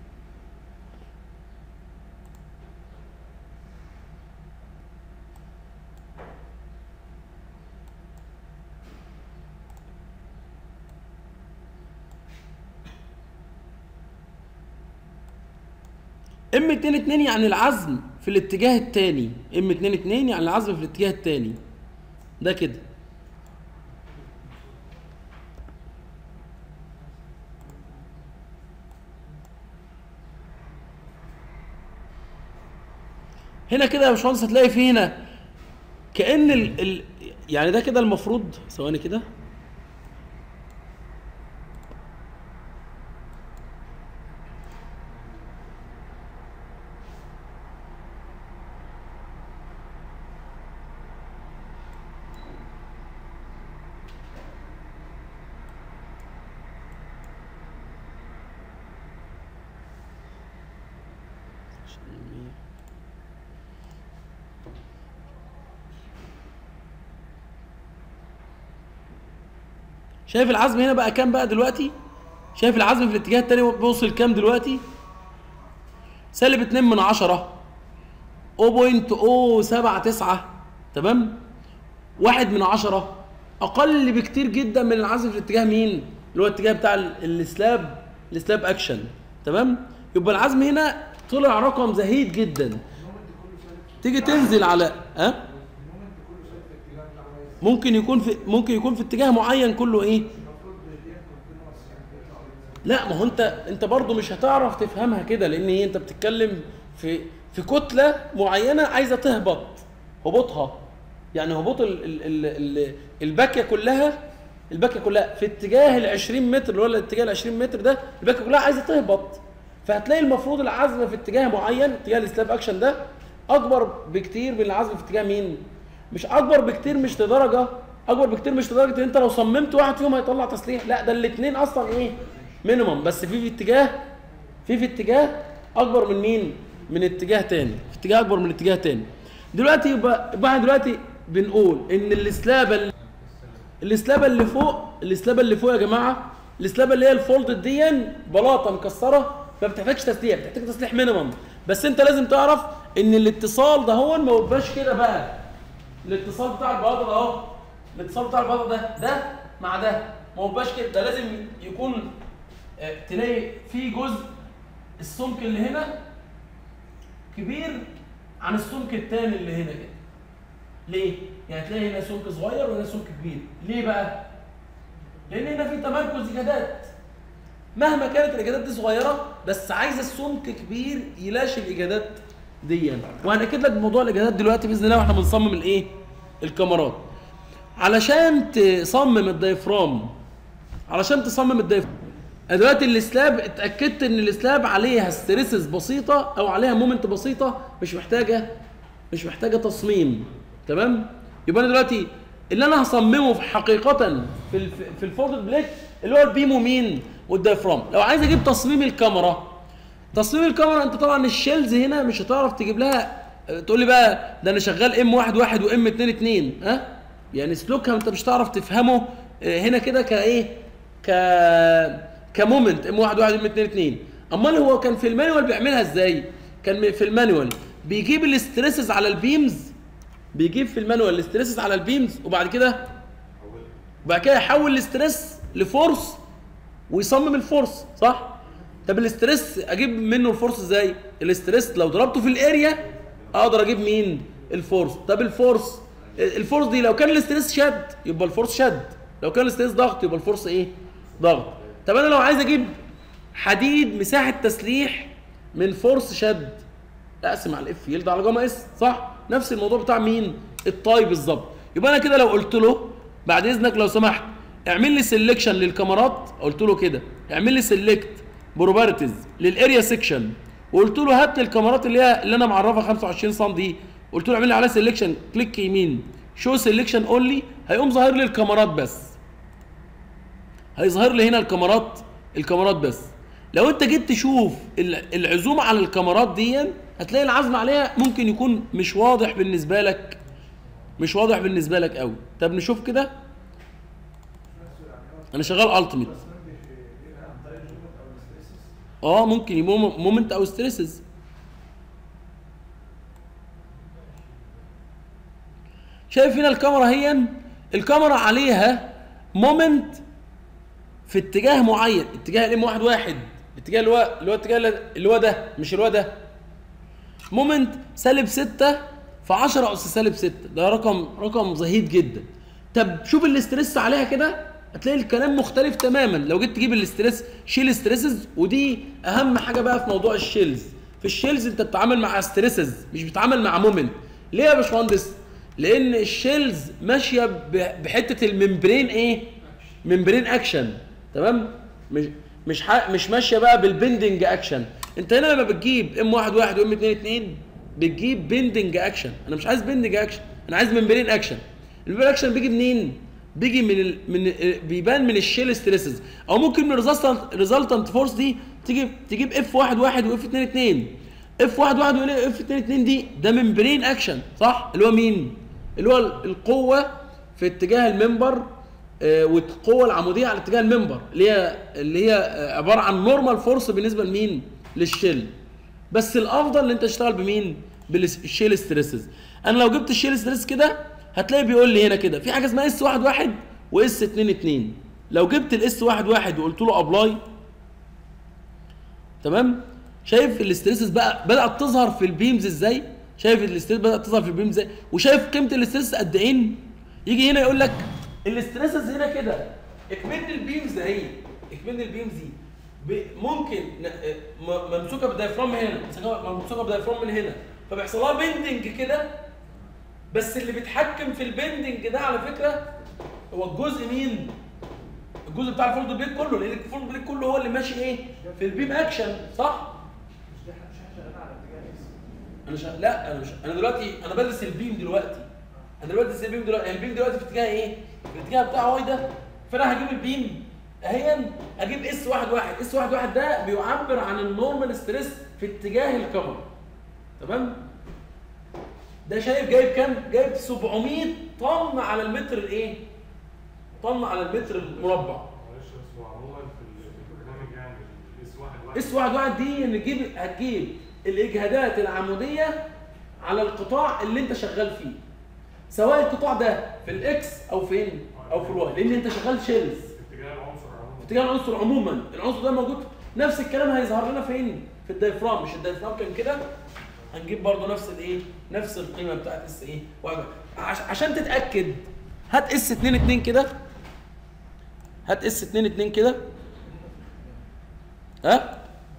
ام 2 2 يعني العزم في الاتجاه الثاني ام 2 2 يعني العزم في الاتجاه الثاني ده كده هنا كده يا باشمهندس هتلاقي في هنا كأن ال... ال... يعني ده كده المفروض ثواني كده شايف العزم هنا بقى كام بقى دلوقتي شايف العزم في الاتجاه التاني بيوصل كام دلوقتي سالب 2 من 10 0.079 تمام واحد من عشرة أقل بكتير جدا من العزم في الاتجاه مين؟ اللي هو الاتجاه بتاع ال- السلاب السلاب أكشن تمام؟ يبقى العزم هنا طلع رقم زهيد جدا تيجي تنزل على ها؟ ممكن يكون في ممكن يكون في اتجاه معين كله ايه؟ لا ما هو انت انت برضه مش هتعرف تفهمها كده لان ايه انت بتتكلم في في كتله معينه عايزه تهبط هبوطها يعني هبوط ال ال ال ال الباكيه كلها الباكيه كلها في اتجاه ال 20 متر اللي هو الاتجاه ال 20 متر ده الباكيه كلها عايزه تهبط فهتلاقي المفروض العزم في اتجاه معين اتجاه السلاب اكشن ده اكبر بكتير من العزم في اتجاه مين؟ مش اكبر بكتير مش لدرجه اكبر بكتير مش لدرجه ان انت لو صممت واحد فيهم هيطلع تسليح لا ده الاثنين اصلا ايه مينيمم بس في في اتجاه في في اتجاه اكبر من مين من اتجاه تاني في اتجاه اكبر من اتجاه تاني دلوقتي يبقى يبقى احنا دلوقتي بنقول ان السلابه ال- السلابه اللي فوق السلابه اللي فوق يا جماعه السلابه اللي هي الفولد دي بلاطه مكسره ما بتحتاجش تسليح بتحتاج تسليح مينيمم بس انت لازم تعرف ان الاتصال ده هو ما بيبقاش كده بقى الاتصال بتاع البلاطه ده اهو الاتصال بتاع البلاطه ده ده مع ده ما بيبقاش كده ده لازم يكون آه، تلاقي في جزء السمك اللي هنا كبير عن السمك التاني اللي هنا كده ليه؟ يعني تلاقي هنا سمك صغير وهنا سمك كبير ليه بقى؟ لان هنا في تمركز اجادات مهما كانت الاجادات دي صغيره بس عايزه السمك كبير يلاشي الاجادات دي وهنأكد لك موضوع الاجادات دلوقتي باذن الله واحنا بنصمم الايه؟ الكاميرات علشان تصمم الدايفرام علشان تصمم الدايفرام أنا دلوقتي السلاب اتاكدت ان السلاب عليها ستريسز بسيطه او عليها مومنت بسيطه مش محتاجه مش محتاجه تصميم تمام يبقى انا دلوقتي اللي انا هصممه في حقيقه في الف... في الفورد بليت اللي هو البيم ومين والدايفرام لو عايز اجيب تصميم الكاميرا تصميم الكاميرا انت طبعا الشيلز هنا مش هتعرف تجيب لها تقول لي بقى ده انا شغال ام 1 1 وام 2 2 ها يعني سلوكها انت مش هتعرف تفهمه اه، هنا كده كايه ك كمومنت ام 1 1 ام 2 2 امال هو كان في المانيوال بيعملها ازاي كان في المانيوال بيجيب الاستريسز على البيمز بيجيب في المانيوال الاستريسز على البيمز وبعد كده وبعد كده يحول الاستريس لفورس ويصمم الفورس صح طب الاستريس اجيب منه الفورس ازاي الاستريس لو ضربته في الاريا اقدر اجيب مين الفورس طب الفورس الفورس دي لو كان الاستريس شد يبقى الفورس شد لو كان الاستريس ضغط يبقى الفورس ايه ضغط طب انا لو عايز اجيب حديد مساحه تسليح من فورس شد اقسم على الاف يلد على جاما اس صح نفس الموضوع بتاع مين الطاي بالظبط يبقى انا كده لو قلت له بعد اذنك لو سمحت اعمل لي سيلكشن للكاميرات قلت له كده اعمل لي سيلكت بروبرتيز للاريا سيكشن وقلت له هات لي الكاميرات اللي هي اللي انا معرفها 25 سم دي قلت له اعمل لي عليها سيلكشن كليك يمين شو سيلكشن اونلي هيقوم ظاهر لي الكاميرات بس هيظهر لي هنا الكاميرات الكاميرات بس لو انت جيت تشوف ال- العزومه على الكاميرات دي هتلاقي العزم عليها ممكن يكون مش واضح بالنسبه لك مش واضح بالنسبه لك قوي طب نشوف كده انا شغال التيميت اه ممكن يبقى مومنت او ستريسز شايف هنا الكاميرا هي الكاميرا عليها مومنت في اتجاه معين اتجاه الام واحد واحد الاتجاه اللي هو اللي هو الاتجاه اللي هو ده مش اللي هو ده مومنت سالب 6 في 10 اس سالب 6 ده رقم رقم زهيد جدا طب شوف الاستريس عليها كده هتلاقي الكلام مختلف تماما لو جيت تجيب الاستريس شيل ستريسز ودي اهم حاجه بقى في موضوع الشيلز في الشيلز انت بتتعامل مع ستريسز مش بتتعامل مع مومنت ليه يا باشمهندس لان الشيلز ماشيه ب- بحته الممبرين ايه ممبرين اكشن تمام مش مش ح... مش ماشيه بقى بالبندنج اكشن انت هنا لما بتجيب ام 1 1 وام 2 2 بتجيب بندنج اكشن انا مش عايز بندنج اكشن انا عايز ممبرين اكشن الممبرين اكشن بيجي منين بيجي من ال... من بيبان من الشيل ستريسز او ممكن من الريزلتنت ريزلتنت فورس دي تيجي تجيب اف 1 1 واف 2 2 اف 1 1 واف 2 2 دي ده ممبرين اكشن صح اللي هو مين اللي هو القوه في اتجاه الممبر آه، والقوه العموديه على اتجاه الممبر اللي هي اللي هي آه، عباره عن نورمال فورس بالنسبه لمين للشيل بس الافضل ان انت تشتغل بمين بالشيل ستريسز انا لو جبت الشيل ستريس كده هتلاقي بيقول لي هنا كده في حاجه اسمها اس 1 1 واس 2 2 لو جبت الاس 1 1 وقلت له ابلاي تمام شايف الاستريسز بقى بدات تظهر في البيمز ازاي شايف الاستريس بدات تظهر في البيمز ازاي وشايف قيمه الاستريس قد ايه يجي هنا يقول لك الاستريسز هنا كده اكمن البيمز اهي اكمن البيمز دي ب- ممكن ن- م- ممسوكه بدايفرام هنا ممسوكه بدايفرام من هنا فبيحصل لها بندنج كده بس اللي بيتحكم في البندنج ده على فكره هو الجزء مين؟ الجزء بتاع الفولد بليك كله لان الفولد بليك كله هو اللي ماشي ايه؟ في البيم اكشن صح؟ انا شا... لا انا مش انا دلوقتي انا بدرس البيم دلوقتي انا بدرس البيم دلوقتي البيم دلوقتي في اتجاه ايه؟ في الاتجاه بتاع واي ده فانا هجيب البيم اهيا اجيب اس واحد واحد اس واحد واحد ده بيعبر عن النورمال ستريس في اتجاه الكاميرا تمام؟ ده شايف جايب كام؟ جايب 700 طن على المتر الايه؟ طن على المتر المربع معلش بس هو عموما في ال- في البرنامج يعني الاس واحد واحد اس واحد واحد دي نجيب هتجيب الاجهادات العموديه على القطاع اللي انت شغال فيه سواء القطاع ده في الاكس او فين او في الواي لان انت شغال شيلز في اتجاه العنصر عموما في اتجاه العنصر عموما العنصر ده موجود نفس الكلام هيظهر لنا فين في الدايفرام مش الدايفرام كان كده هنجيب برضو نفس الايه نفس القيمه بتاعت اس ايه واحد واحد. عش... عشان تتاكد هات اس 2 2 كده هات اس 2 2 كده ها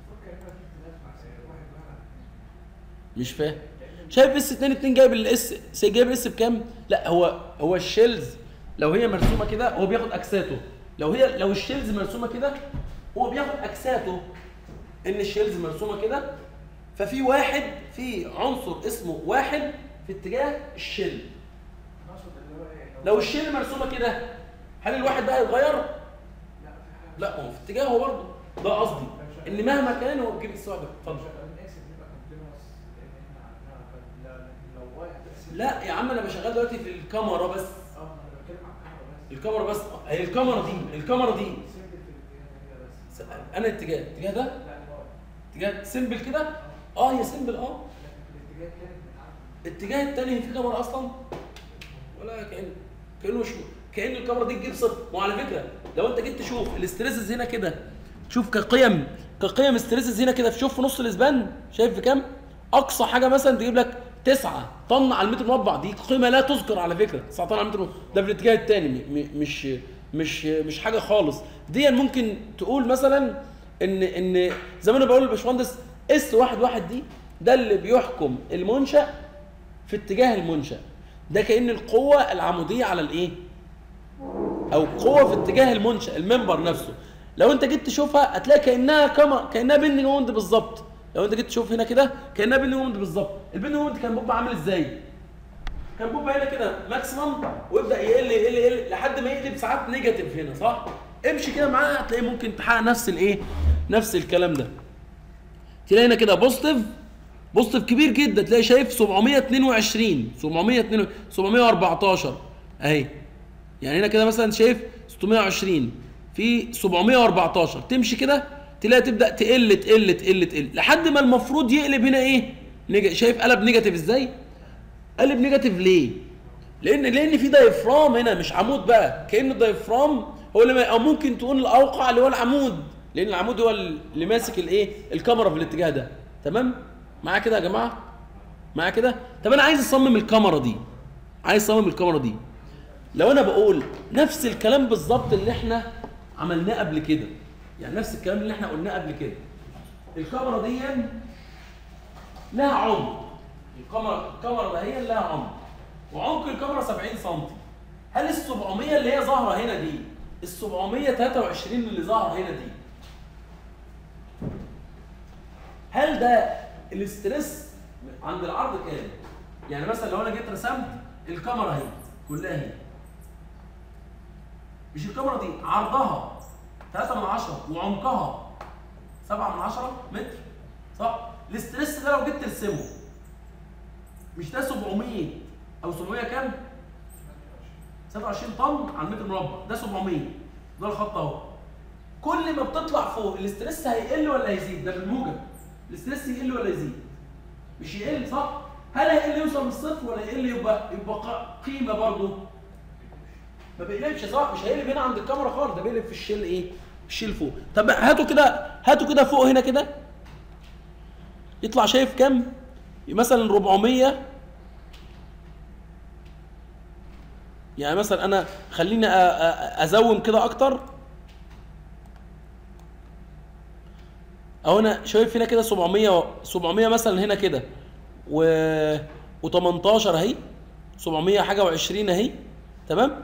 مش فاهم شايف اس 2 2 جايب الاس سي جايب الاس بكام؟ لا هو هو الشيلز لو هي مرسومه كده هو بياخد اكساته لو هي لو الشيلز مرسومه كده هو بياخد اكساته ان الشيلز مرسومه كده ففي واحد في عنصر اسمه واحد في اتجاه الشيل نقصد اللي هو ايه لو الشيل مرسومه كده هل الواحد ده هيتغير؟ لا في حاجه لا ما هو في اتجاهه برضه ده قصدي ان مهما كان هو بيجيب السؤال ده اتفضل الاكس بيبقى كونتينوس لان احنا عندنا لا- لو واحد بس لا يا عم انا بشغل دلوقتي في الكاميرا بس اه انا بتكلم عن الكاميرا بس الكاميرا بس هي الكاميرا دي الكاميرا دي سيمبل في الاتجاه ده بس س- انا اتجاه الاتجاه ده لا هو اتجاه سيمبل كده اه هي سيمبل اه لكن في الاتجاه الثاني بنتعامل الاتجاه التاني في كاميرا اصلا ولا كان كانه مش كان الكاميرا دي تجيب صفر وعلى فكره لو انت جيت تشوف الاستريسز هنا كده شوف كقيم كقيم استريسز هنا كده شوف في نص الاسبان شايف في كام اقصى حاجه مثلا تجيب لك 9 طن على المتر مربع دي قيمه لا تذكر على فكره 9 طن على المتر مربع ده في الاتجاه الثاني م- م- مش مش مش حاجه خالص دي ممكن تقول مثلا ان ان زي ما انا بقول للباشمهندس اس واحد واحد دي ده اللي بيحكم المنشأ في اتجاه المنشأ ده كأن القوة العمودية على الايه او قوة في اتجاه المنشأ المنبر نفسه لو انت جيت تشوفها هتلاقي كأنها كما كأنها بيندنج مومنت بالظبط لو انت جيت تشوف هنا كده كأنها بيندنج مومنت بالظبط البيندنج مومنت كان بوب عامل ازاي كان بوب هنا كده ماكسيمم ويبدا يقل يقل يقل لحد ما يقلب ساعات نيجاتيف هنا صح امشي كده معاها هتلاقي ممكن تحقق نفس الايه نفس الكلام ده تلاقي هنا كده بوزيتيف بوزيتيف كبير جدا تلاقي شايف 722 722 714 اهي يعني هنا كده مثلا شايف 620 في 714 تمشي كده تلاقي تبدا تقل تقل تقل تقل لحد ما المفروض يقلب هنا ايه نيجا شايف قلب نيجاتيف ازاي قلب نيجاتيف ليه لان لان في دايفرام هنا مش عمود بقى كان الدايفرام هو اللي ما- او ممكن تقول الاوقع اللي هو العمود لان العمود هو اللي ماسك الايه الكاميرا في الاتجاه ده تمام معايا كده يا جماعه معايا كده طب انا عايز اصمم الكاميرا دي عايز اصمم الكاميرا دي لو انا بقول نفس الكلام بالظبط اللي احنا عملناه قبل كده يعني نفس الكلام اللي احنا قلناه قبل كده الكاميرا دي لها عمق الكاميرا الكاميرا ده هي لها عمق وعمق الكاميرا 70 سم هل ال 700 اللي هي ظاهره هنا دي ال 723 اللي ظاهره هنا دي هل ده الاسترس عند العرض كام؟ يعني مثلا لو انا جيت رسمت الكاميرا اهي كلها اهي مش الكاميرا دي عرضها 3 من 10 وعمقها 7 من 10 متر صح؟ الاسترس ده لو جيت ترسمه مش ده 700 او 700 كام؟ 27 طن على المتر مربع ده 700 ده الخط اهو كل ما بتطلع فوق الاسترس هيقل ولا هيزيد ده بالموجب الاسترس يقل ولا يزيد مش يقل صح هل هيقل يوصل للصفر ولا يقل يبقى يبقى ق- قيمه برضه ما بيقلبش صح مش هيقلب هنا عند الكاميرا خالص ده بيقلب في الشيل ايه الشيل فوق طب هاتوا كده هاتوا كده فوق هنا كده يطلع شايف كام مثلا 400 يعني مثلا انا خليني أ- أ- ازوم كده اكتر اهو انا شايف هنا كده 700 و- 700 مثلا هنا كده و و18 اهي 700 حاجه و20 اهي تمام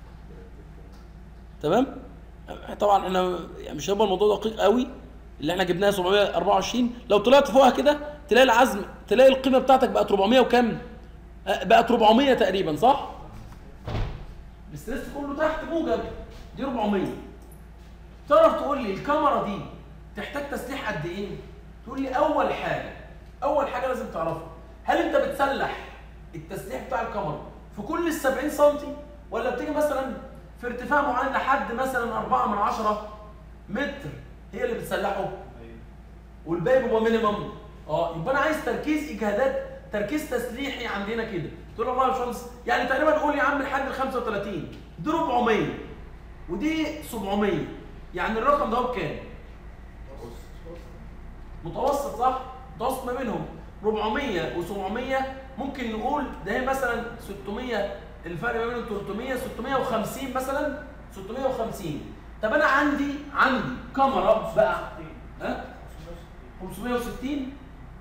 تمام طبعا احنا يعني مش هيبقى الموضوع دقيق قوي اللي احنا جبناها 724 لو طلعت فوقها كده تلاقي العزم تلاقي القيمه بتاعتك بقت 400 وكام آه، بقت 400 تقريبا صح الاسترس كله تحت موجب دي 400 تعرف تقول لي الكاميرا دي تحتاج تسليح قد ايه تقول لي اول حاجه اول حاجه لازم تعرفها هل انت بتسلح التسليح بتاع الكاميرا في كل ال 70 سم ولا بتيجي مثلا في ارتفاع معين لحد مثلا 4 من 10 متر هي اللي بتسلحه والباقي بيبقى مينيمم اه يبقى انا عايز تركيز اجهادات تركيز تسليحي عندنا كده تقول له والله يا باشمهندس يعني تقريبا قول يا عم الحاج ال 35 دي 400 ودي 700 يعني الرقم ده بكام؟ متوسط صح؟ متوسط ما بينهم 400 و700 ممكن نقول ده هي مثلا 600 الفرق ما بينهم 300 650 مثلا 650 طب انا عندي عندي كاميرا بقى ها 560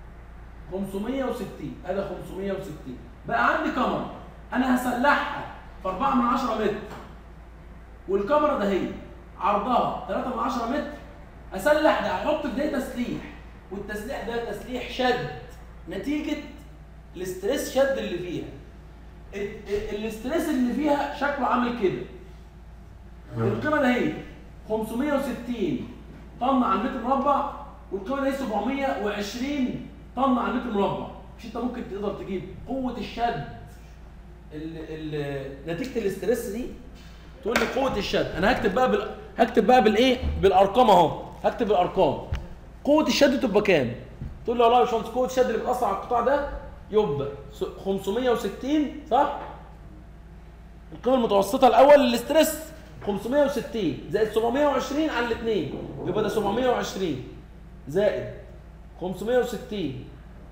560 ادي 560 بقى عندي كاميرا انا هسلحها في 4 من 10 متر والكاميرا ده هي عرضها 3 من 10 متر اسلح ده هحط في ده تسليح والتسليح ده تسليح شد نتيجه الاستريس شد اللي فيها ال- ال- الاستريس اللي فيها شكله عامل كده القيمه ده هي 560 طن على المتر مربع والقيمه دي 720 طن على المتر مربع مش انت ممكن تقدر تجيب قوه الشد ال ال نتيجه الاستريس دي تقول لي قوه الشد انا هكتب بقى بال... هكتب بقى بالايه بالارقام اهو هكتب بالارقام قوه الشد تبقى كام تقول لي والله يا باشمهندس قوه الشد اللي بتاثر على القطاع ده يبقى س- 560 صح القيمه المتوسطه الاول للاستريس 560 زائد 720 على الاثنين يبقى ده 720 زائد 560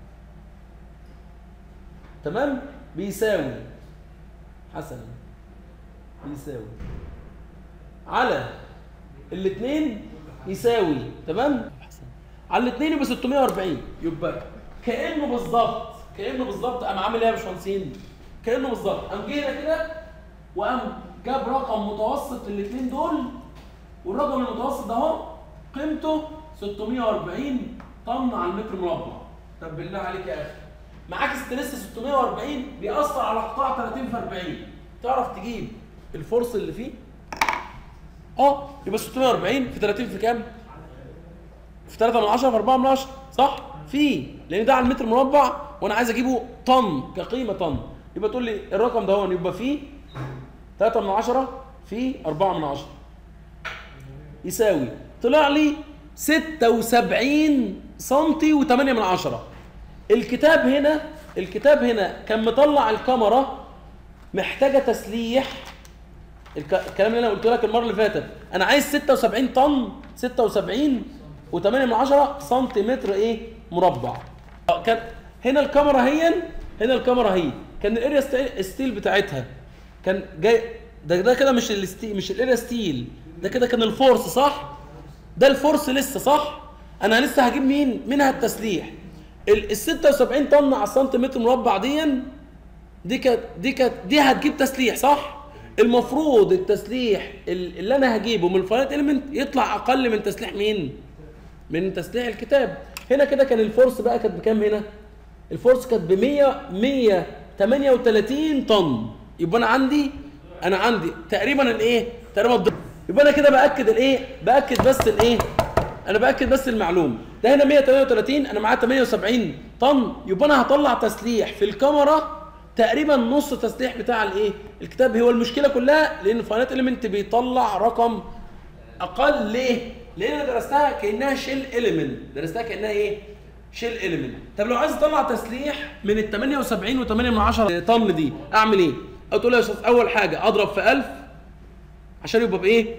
تمام بيساوي حسنا بيساوي على الاثنين يساوي تمام على الاثنين يبقى 640 يبقى كانه بالظبط كانه بالظبط قام عامل ايه يا باشمهندسين؟ كانه بالظبط قام جه هنا كده وقام جاب رقم متوسط للاثنين دول والرقم المتوسط ده اهو قيمته 640 طن على المتر مربع طب بالله عليك يا اخي معاك ستريس 640 بيأثر على قطاع 30 في 40 تعرف تجيب الفرص اللي فيه اه يبقى 640 في 30 في كام؟ في 3 من 10 في 4 من 10 صح؟ في لان ده على المتر مربع وانا عايز اجيبه طن كقيمه طن يبقى تقول لي الرقم ده هون يبقى فيه 3 من 10 في 4 من 10 يساوي طلع لي 76 سنتي و8 من 10 الكتاب هنا الكتاب هنا كان مطلع الكاميرا محتاجه تسليح الك- الكلام اللي انا قلت لك المره اللي فاتت انا عايز 76 طن 76 و8 من 10 سنتيمتر ايه مربع آه، كان هنا الكاميرا هي هنا الكاميرا هي كان الاريا ستيل- ستيل بتاعتها كان جاي ده ده كده مش الستيل مش الاريا ستيل ده كده كان الفورس صح ده الفورس لسه صح انا لسه هجيب مين منها التسليح ال ال 76 طن على السنتيمتر مربع دي دي كانت دي كانت دي هتجيب تسليح صح المفروض التسليح ال- اللي انا هجيبه من الفاينل اليمنت يطلع اقل من تسليح مين من تسليح الكتاب هنا كده كان الفورس بقى كانت بكام هنا الفورس كانت ب 100 138 طن يبقى انا عندي انا عندي تقريبا الايه تقريبا الضعف يبقى انا كده باكد الايه باكد بس الايه انا باكد بس المعلومه ده هنا 138 انا معاه 78 طن يبقى انا هطلع تسليح في الكاميرا تقريبا نص تسليح بتاع الايه الكتاب هو المشكله كلها لان فاينات اليمنت بيطلع رقم اقل ليه لان انا درستها كانها شيل اليمنت درستها كانها ايه شيل اليمنت طب لو عايز اطلع تسليح من ال 78 و8 من 10 طن دي اعمل ايه او تقول لي يا استاذ اول حاجه اضرب في 1000 عشان يبقى بايه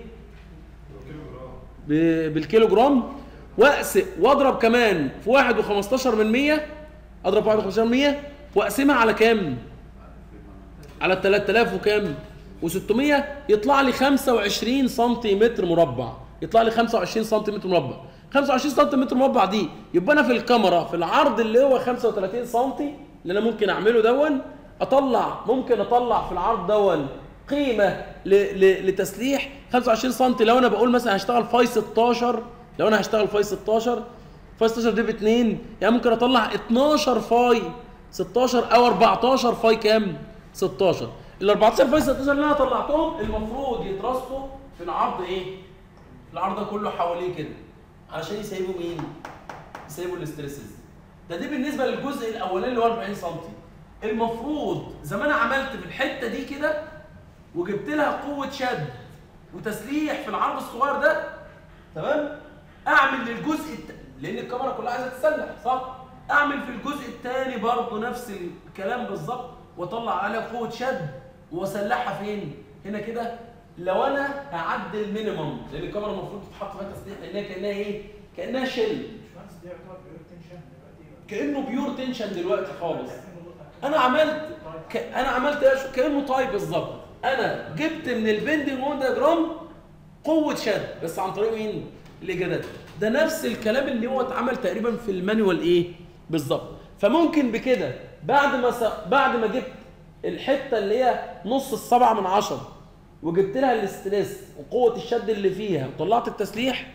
ب- بالكيلو جرام واقسم واضرب كمان في 1 و15 من 100 اضرب 1 و15 من 100 واقسمها على كام على 3000 وكام و600 يطلع لي 25 سنتيمتر مربع يطلع لي 25 سنتيمتر مربع 25 سنتيمتر مربع دي يبقى انا في الكاميرا في العرض اللي هو 35 سنتي اللي انا ممكن اعمله دون اطلع ممكن اطلع في العرض دون قيمه ل... ل... لتسليح 25 سنتي لو انا بقول مثلا هشتغل فاي 16 لو انا هشتغل فاي 16 فاي 16 دي باتنين يعني ممكن اطلع 12 فاي 16 او 14 فاي كام 16 ال 14 فاي 16 اللي انا طلعتهم المفروض يترصوا في العرض ايه العرض كله حواليه كده علشان يسيبوا مين يسيبوا الاستريسز ده دي بالنسبه للجزء الاولاني اللي هو 40 سم المفروض زي ما انا عملت في الحته دي كده وجبت لها قوه شد وتسليح في العرض الصغير ده تمام اعمل للجزء الت... لان الكاميرا كلها عايزه تتسلح صح اعمل في الجزء الثاني برضه نفس الكلام بالظبط واطلع عليها قوه شد واسلحها فين هنا كده لو انا هعدي المينيمم لان الكاميرا المفروض تتحط فيها تسليح لانها كانها ايه كانها شيل باشمهندس دي يعتبر بيور تنشن دلوقتي كانه بيور تنشن دلوقتي خالص انا عملت ك... انا عملت ايه كانه طيب بالظبط انا جبت من البندنج وون دياجرام قوه شد بس عن طريق مين الاجادات ده نفس الكلام اللي هو اتعمل تقريبا في المانيوال ايه بالظبط فممكن بكده بعد ما س... بعد ما جبت الحته اللي هي نص السبعة من عشرة وجبت لها الاستريس وقوه الشد اللي فيها وطلعت التسليح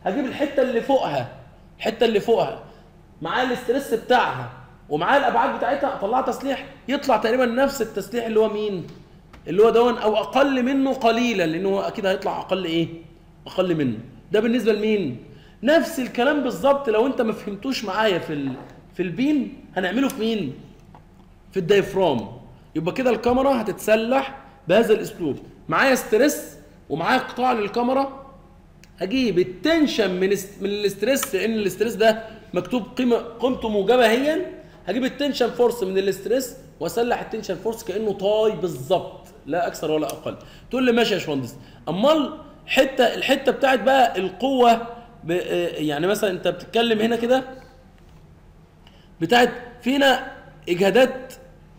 هجيب الحته اللي فوقها الحته اللي فوقها معاه الاسترس بتاعها ومعاه الابعاد بتاعتها اطلع تسليح يطلع تقريبا نفس التسليح اللي هو مين اللي هو دون او اقل منه قليلا لانه هو اكيد هيطلع اقل ايه اقل منه ده بالنسبه لمين نفس الكلام بالظبط لو انت ما فهمتوش معايا في ال... في البين هنعمله في مين في الدايفرام يبقى كده الكاميرا هتتسلح بهذا الاسلوب معايا ستريس ومعايا قطاع للكاميرا هجيب التنشن من است... من الاستريس لان الاستريس ده مكتوب قيمه قيمته موجبه هي هجيب التنشن فورس من الاستريس واسلح التنشن فورس كانه طاي بالظبط لا اكثر ولا اقل تقول لي ماشي يا باشمهندس امال حته الحته بتاعت بقى القوه ب... آه، يعني مثلا انت بتتكلم هنا كده بتاعت فينا اجهادات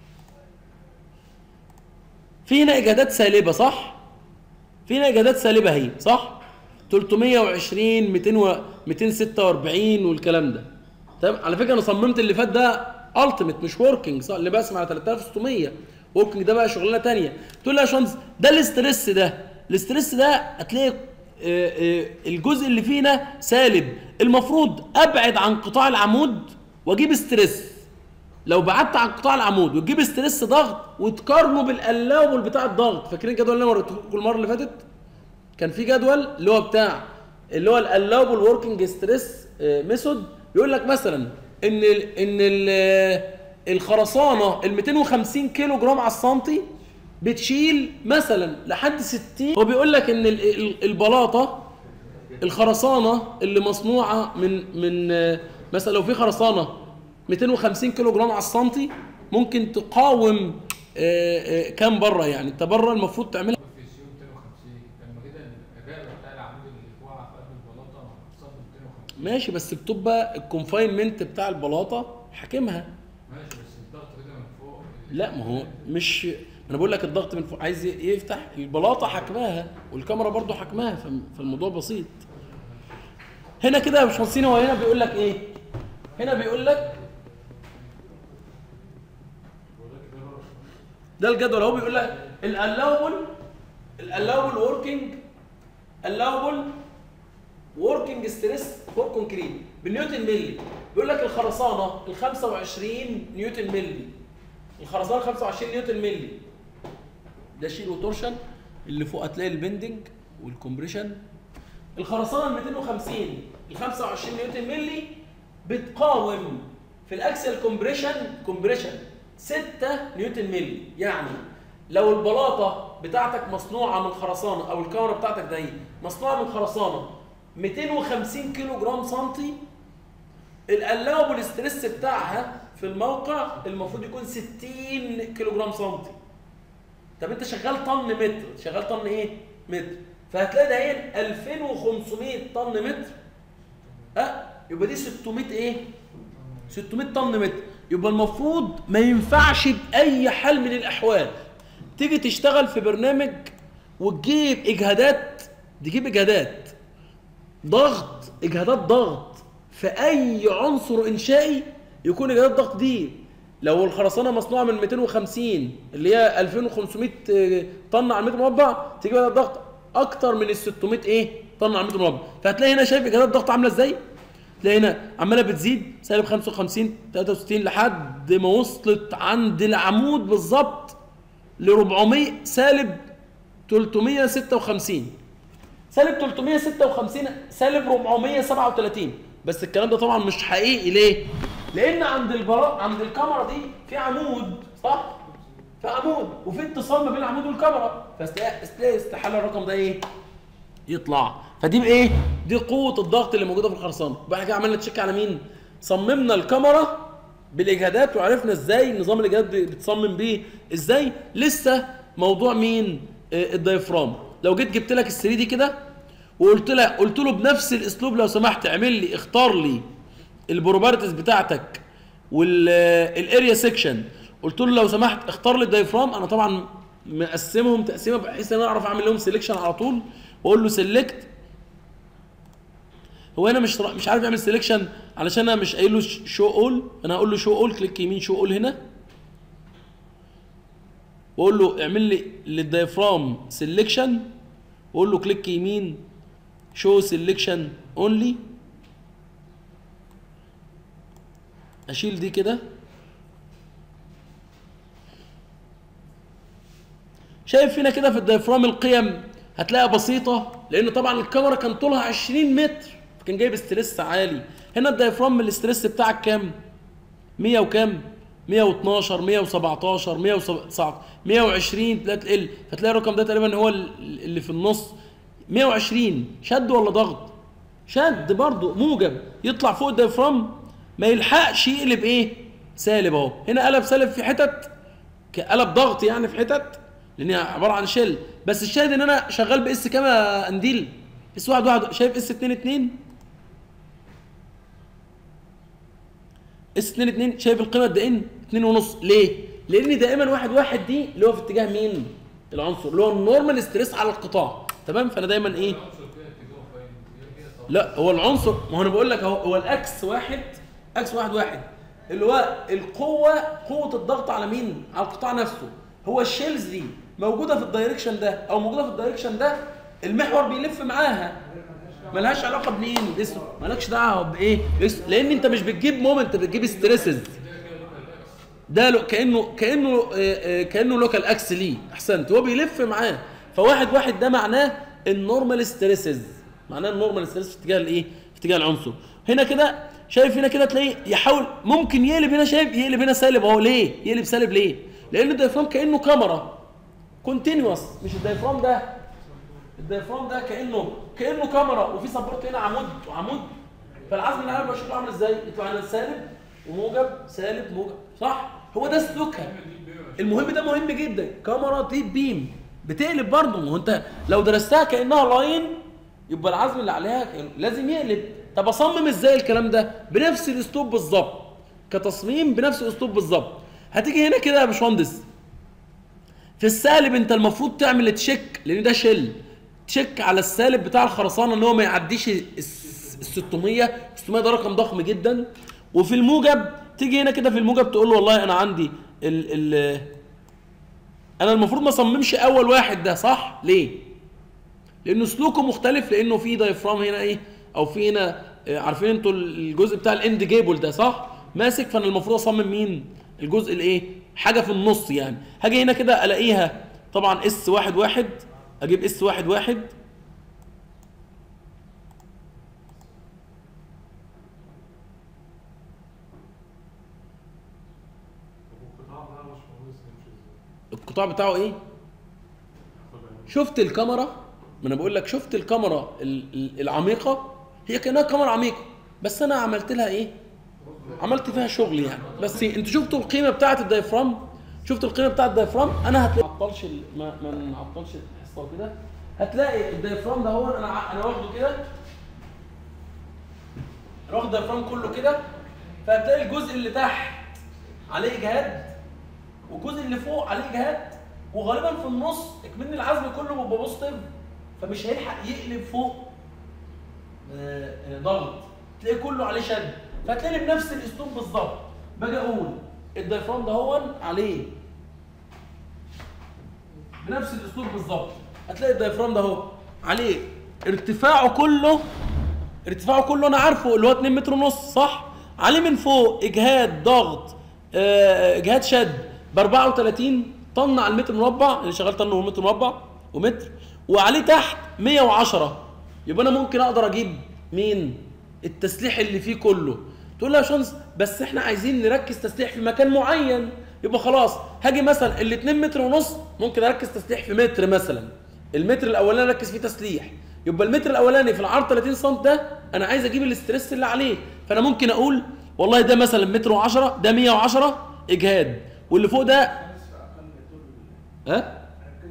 في هنا اجهادات سالبه صح في هنا اجهادات سالبه اهي صح 320 200 و 246 والكلام ده تمام على فكره انا صممت اللي فات ده التيميت مش وركينج صح اللي بقسم على 3600 وركينج ده بقى شغلانه ثانيه تقول لي يا باشمهندس ده الاسترس ده الاسترس ده هتلاقي آه، آه، الجزء اللي فينا سالب المفروض ابعد عن قطاع العمود واجيب ستريس لو بعدت عن قطاع العمود وتجيب ستريس ضغط وتقارنه بالقلاوبل بتاع الضغط فاكرين الجدول اللي انا وريته لكم المره اللي فاتت كان في جدول اللي هو بتاع اللي هو القلاوبل وركينج ستريس ميثود يقول لك مثلا ان ال ان ال الخرسانه ال 250 كيلو جرام على السنتي بتشيل مثلا لحد 60 هو بيقول لك ان ال- ال- البلاطه الخرسانه اللي مصنوعه من من آه، مثلا لو في خرسانه 250 كيلو جرام على السنتي ممكن تقاوم آه، آه، كام بره يعني انت بره المفروض تعملها في سيو 250 لما كده الرقبه بتاع العمود اللي واقع في قلب البلاطه محطوطه ب 250 ماشي بس بتبقى الكونفاينمنت بتاع البلاطه حاكمها ماشي بس الضغط كده من فوق لا ما هو مش انا بقول لك الضغط من فوق عايز يفتح البلاطه حكماها والكاميرا برضو حكماها فم- فالموضوع بسيط هنا كده يا باشمهندسين هو هنا بيقول لك ايه هنا بيقول لك ده الجدول اهو بيقول لك الالاوبل الالاوبل وركينج الاوبل وركينج ستريس فور كونكريت بالنيوتن ملي بيقول لك الخرسانه ال 25 نيوتن ملي الخرسانه 25 نيوتن ملي ده شيل وتورشن اللي فوق هتلاقي البندنج والكمبريشن الخرسانه ال 250 ال 25 نيوتن ملي بتقاوم في الاكسل كومبريشن كومبريشن 6 نيوتن ملي يعني لو البلاطه بتاعتك مصنوعه من خرسانه او الكاميرا بتاعتك دي مصنوعه من خرسانه 250 كيلو جرام سنتي القلاوب ستريس بتاعها في الموقع المفروض يكون 60 كيلو جرام سنتي طب انت شغال طن متر شغال طن ايه متر فهتلاقي ده هي 2500 طن متر اه يبقى دي 600 ايه 600 طن متر يبقى المفروض ما ينفعش باي حال من الاحوال تيجي تشتغل في برنامج وتجيب اجهادات تجيب اجهادات ضغط اجهادات ضغط في اي عنصر انشائي يكون اجهادات ضغط دي لو الخرسانه مصنوعه من 250 اللي هي 2500 طن على المتر مربع تجيب اجهادات ضغط اكتر من ال 600 ايه طن على المتر مربع فهتلاقي هنا شايف اجهادات ضغط عامله ازاي تلاقي هنا عماله بتزيد سالب 55 63 لحد ما وصلت عند العمود بالظبط ل 400 سالب 356 سالب 356 سالب 437 بس الكلام ده طبعا مش حقيقي ليه؟ لان عند البرا... عند الكاميرا دي في عمود صح؟ في عمود وفي اتصال ما بين العمود والكاميرا فاستحاله استحاله الرقم ده ايه؟ يطلع فدي بايه؟ دي قوه الضغط اللي موجوده في الخرسانه بعد كده عملنا تشيك على مين؟ صممنا الكاميرا بالاجهادات وعرفنا ازاي نظام الاجهادات بتصمم بيه ازاي لسه موضوع مين؟ آه، الدايفرام لو جيت جبت لك ال 3 دي كده وقلت له قلت له بنفس الاسلوب لو سمحت اعمل لي اختار لي البروبرتيز بتاعتك والاريا سيكشن قلت له لو سمحت اختار لي الدايفرام انا طبعا مقسمهم تقسيمه بحيث ان انا اعرف اعمل لهم سيلكشن على طول واقول له سيلكت هو انا مش مش عارف اعمل سيلكشن علشان انا مش قايل له شو اول انا هقول له شو اول كليك يمين شو اول هنا واقول له اعمل لي للدايفرام سيلكشن واقول له كليك يمين شو سيلكشن اونلي اشيل دي كده شايف هنا كده في الدايفرام القيم هتلاقيها بسيطة لأن طبعا الكاميرا كان طولها 20 متر فكان جايب ستريس عالي هنا الدايفرام الاستريس بتاعك كام؟ 100 وكام؟ 112 117 119 120 تلاقي تقل فتلاقي الرقم ده تقريبا هو ال- اللي في النص 120 شد ولا ضغط؟ شد برضه موجب يطلع فوق الدايفرام ما يلحقش يقلب ايه؟ سالب اهو هنا قلب سالب في حتت ك- قلب ضغط يعني في حتت لان هي عباره عن شل بس الشاهد ان انا شغال باس كام يا قنديل؟ اس واحد واحد شايف اس 2 2 اس 2 2 شايف القيمه قد ايه؟ 2 ونص ليه؟ لان دائما واحد واحد دي اللي هو في اتجاه مين؟ العنصر اللي هو النورمال ستريس على القطاع تمام فانا دايما ايه؟ العنصر كده اتجاهه فين؟ اتجاه كده صح. لا هو العنصر ما هو انا بقول لك اهو هو الاكس واحد اكس واحد واحد اللي هو القوه قوه الضغط على مين؟ على القطاع نفسه هو الشيلز دي موجوده في الدايركشن ده او موجوده في الدايركشن ده المحور بيلف معاها ملهاش علاقه بمين؟ باسم مالكش دعوه بايه؟ باسم لان انت مش بتجيب مومنت بتجيب ستريسز ده لو كانه كانه آه، آه، كانه لوكال اكس ليه احسنت هو بيلف معاه فواحد واحد ده معناه النورمال ستريسز معناه النورمال ستريس في اتجاه الايه في اتجاه العنصر هنا كده شايف هنا كده تلاقيه يحاول ممكن يقلب هنا شايف يقلب هنا سالب اهو ليه يقلب سالب ليه لان الدايفرام كانه كاميرا كونتينوس مش الدايفرام ده الدايفرام ده كانه كانه كاميرا وفي سبورت هنا عمود وعمود فالعزم اللي انا بشوفه عامل ازاي يطلع هنا سالب وموجب سالب موجب صح هو ده سلوكها المهم ده مهم جدا كاميرا ديب بيم بتقلب برضه ما هو انت لو درستها كانها لاين يبقى العزم اللي عليها كان- لازم يقلب طب اصمم ازاي الكلام ده بنفس الاسلوب بالظبط كتصميم بنفس الاسلوب بالظبط هتيجي هنا كده يا باشمهندس في السالب انت المفروض تعمل تشيك لان ده شل تشيك على السالب بتاع الخرسانه ان هو ما يعديش ال 600 600 ده رقم ضخم جدا وفي الموجب تيجي هنا كده في الموجب تقول له والله انا عندي ال ال انا المفروض ما اصممش اول واحد ده صح ليه لانه سلوكه مختلف لانه في دايفرام هنا ايه او في هنا آه، عارفين انتوا الجزء بتاع الاند جيبل ده صح ماسك فانا المفروض اصمم مين الجزء الايه حاجه في النص يعني هاجي هنا كده الاقيها طبعا اس واحد واحد اجيب اس واحد واحد طب القطاع بقى مش مهندس يمشي ازاي؟ القطاع بتاعه ايه خد يعني شفت الكاميرا ما انا بقول لك شفت الكاميرا ال- ال- العميقه هي كانها كاميرا عميقه بس انا عملت لها ايه عملت فيها شغل يعني بس انتوا شفتوا القيمه بتاعه الدايفرام شفتوا القيمه بتاعه الدايفرام انا هتلاقي ما نعطلش ال- ما, ما نعطلش الحصه كده هتلاقي الدايفرام ده هو انا ع- انا واخده كده أنا واخد الدايفرام كله كده فهتلاقي الجزء اللي تحت عليه اجهاد والجزء اللي فوق عليه اجهاد وغالبا في النص اكمن العزم كله بيبقى بوزيتيف فمش هيلحق يقلب فوق آه، آه، ضغط تلاقيه كله عليه شد فتلاقي بنفس الاسلوب بالظبط باجي اقول الدايفرام ده هو عليه بنفس الاسلوب بالظبط هتلاقي الدايفرام ده اهو عليه ارتفاعه كله ارتفاعه كله انا عارفه اللي هو 2 متر ونص صح عليه من فوق اجهاد ضغط آه، اجهاد شد ب 34 طن على المتر مربع اللي شغال طن ومتر مربع ومتر وعليه تحت 110 يبقى انا ممكن اقدر اجيب مين التسليح اللي فيه كله تقول لي يا شمس بس احنا عايزين نركز تسليح في مكان معين يبقى خلاص هاجي مثلا ال 2 متر ونص ممكن اركز تسليح في متر مثلا المتر الاولاني اركز فيه تسليح يبقى المتر الاولاني في العرض 30 سم ده انا عايز اجيب الاسترس اللي عليه فانا ممكن اقول والله ده مثلا متر و10 ده 110 اجهاد واللي فوق ده ها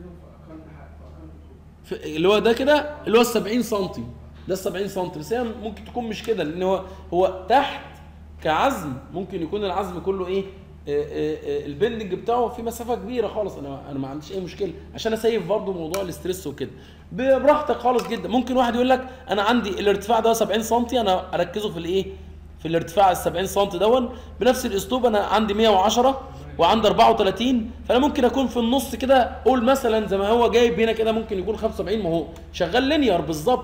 في- اللي هو ده كده اللي هو ال 70 سم ده ال 70 سم بس هي ممكن تكون مش كده لان هو هو تحت كعزم ممكن يكون العزم كله ايه آه، آه، آه، البندنج بتاعه في مسافه كبيره خالص انا انا ما عنديش اي مشكله عشان اسيف برضو موضوع الاسترس وكده ب- براحتك خالص جدا ممكن واحد يقول لك انا عندي الارتفاع ده 70 سم انا اركزه في الايه في الارتفاع ال 70 سم دون بنفس الاسلوب انا عندي 110 وعندي 34 فانا ممكن اكون في النص كده قول مثلا زي ما هو جايب هنا كده ممكن يكون 75 ما هو شغال لينير بالظبط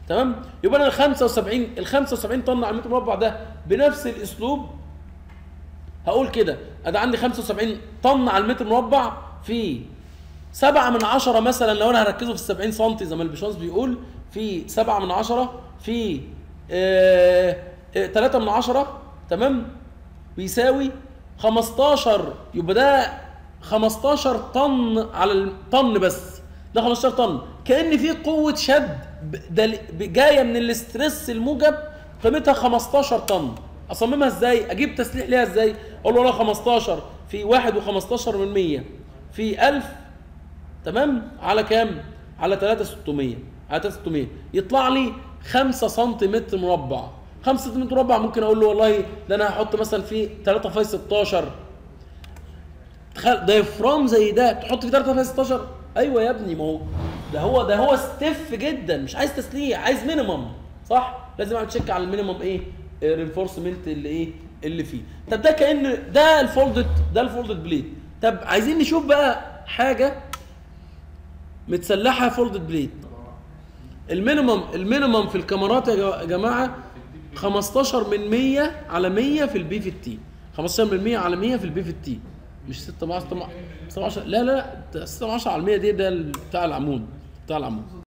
تمام يبقى انا ال 75 ال 75 طن على المتر مربع ده بنفس الاسلوب هقول كده ادي عندي 75 طن على المتر مربع في سبعة من عشرة مثلا لو انا هركزه في السبعين سنتي زي ما الباشمهندس بيقول في سبعة من عشرة في آه آه تلاتة من عشرة تمام بيساوي 15 يبقى ده 15 طن على الطن بس ده 15 طن كأن في قوة شد ب- دل- ب- جاية من الاسترس الموجب قيمتها 15 طن اصممها ازاي اجيب تسليح ليها ازاي اقول له والله 15 في 1 و15 من 100 في 1000 تمام على كام على 3600 على 3600 يطلع لي 5 سنتيمتر مربع 5 سنتيمتر مربع ممكن اقول له والله ده انا هحط مثلا فيه 3 في 16 تخيل دايفرام زي ده تحط فيه 3 في 16 ايوه يا ابني ما هو ده هو ده هو ستيف جدا مش عايز تسليح عايز مينيمم صح لازم اعمل تشيك على المينيمم ايه رينفورسمنت اللي ايه اللي فيه طب ده كان ده الفولدد ده الفولدد بليد طب عايزين نشوف بقى حاجه متسلحه فولدد بليد المينيمم المينيمم في الكاميرات يا جا- يا جماعه 15 من 100 على 100 في البي في التي 15 من 100 على 100 في البي في التي مش 6 من 10 لا لا لا 6 من 10 على 100 دي ده ال- بتاع العمود بتاع العمود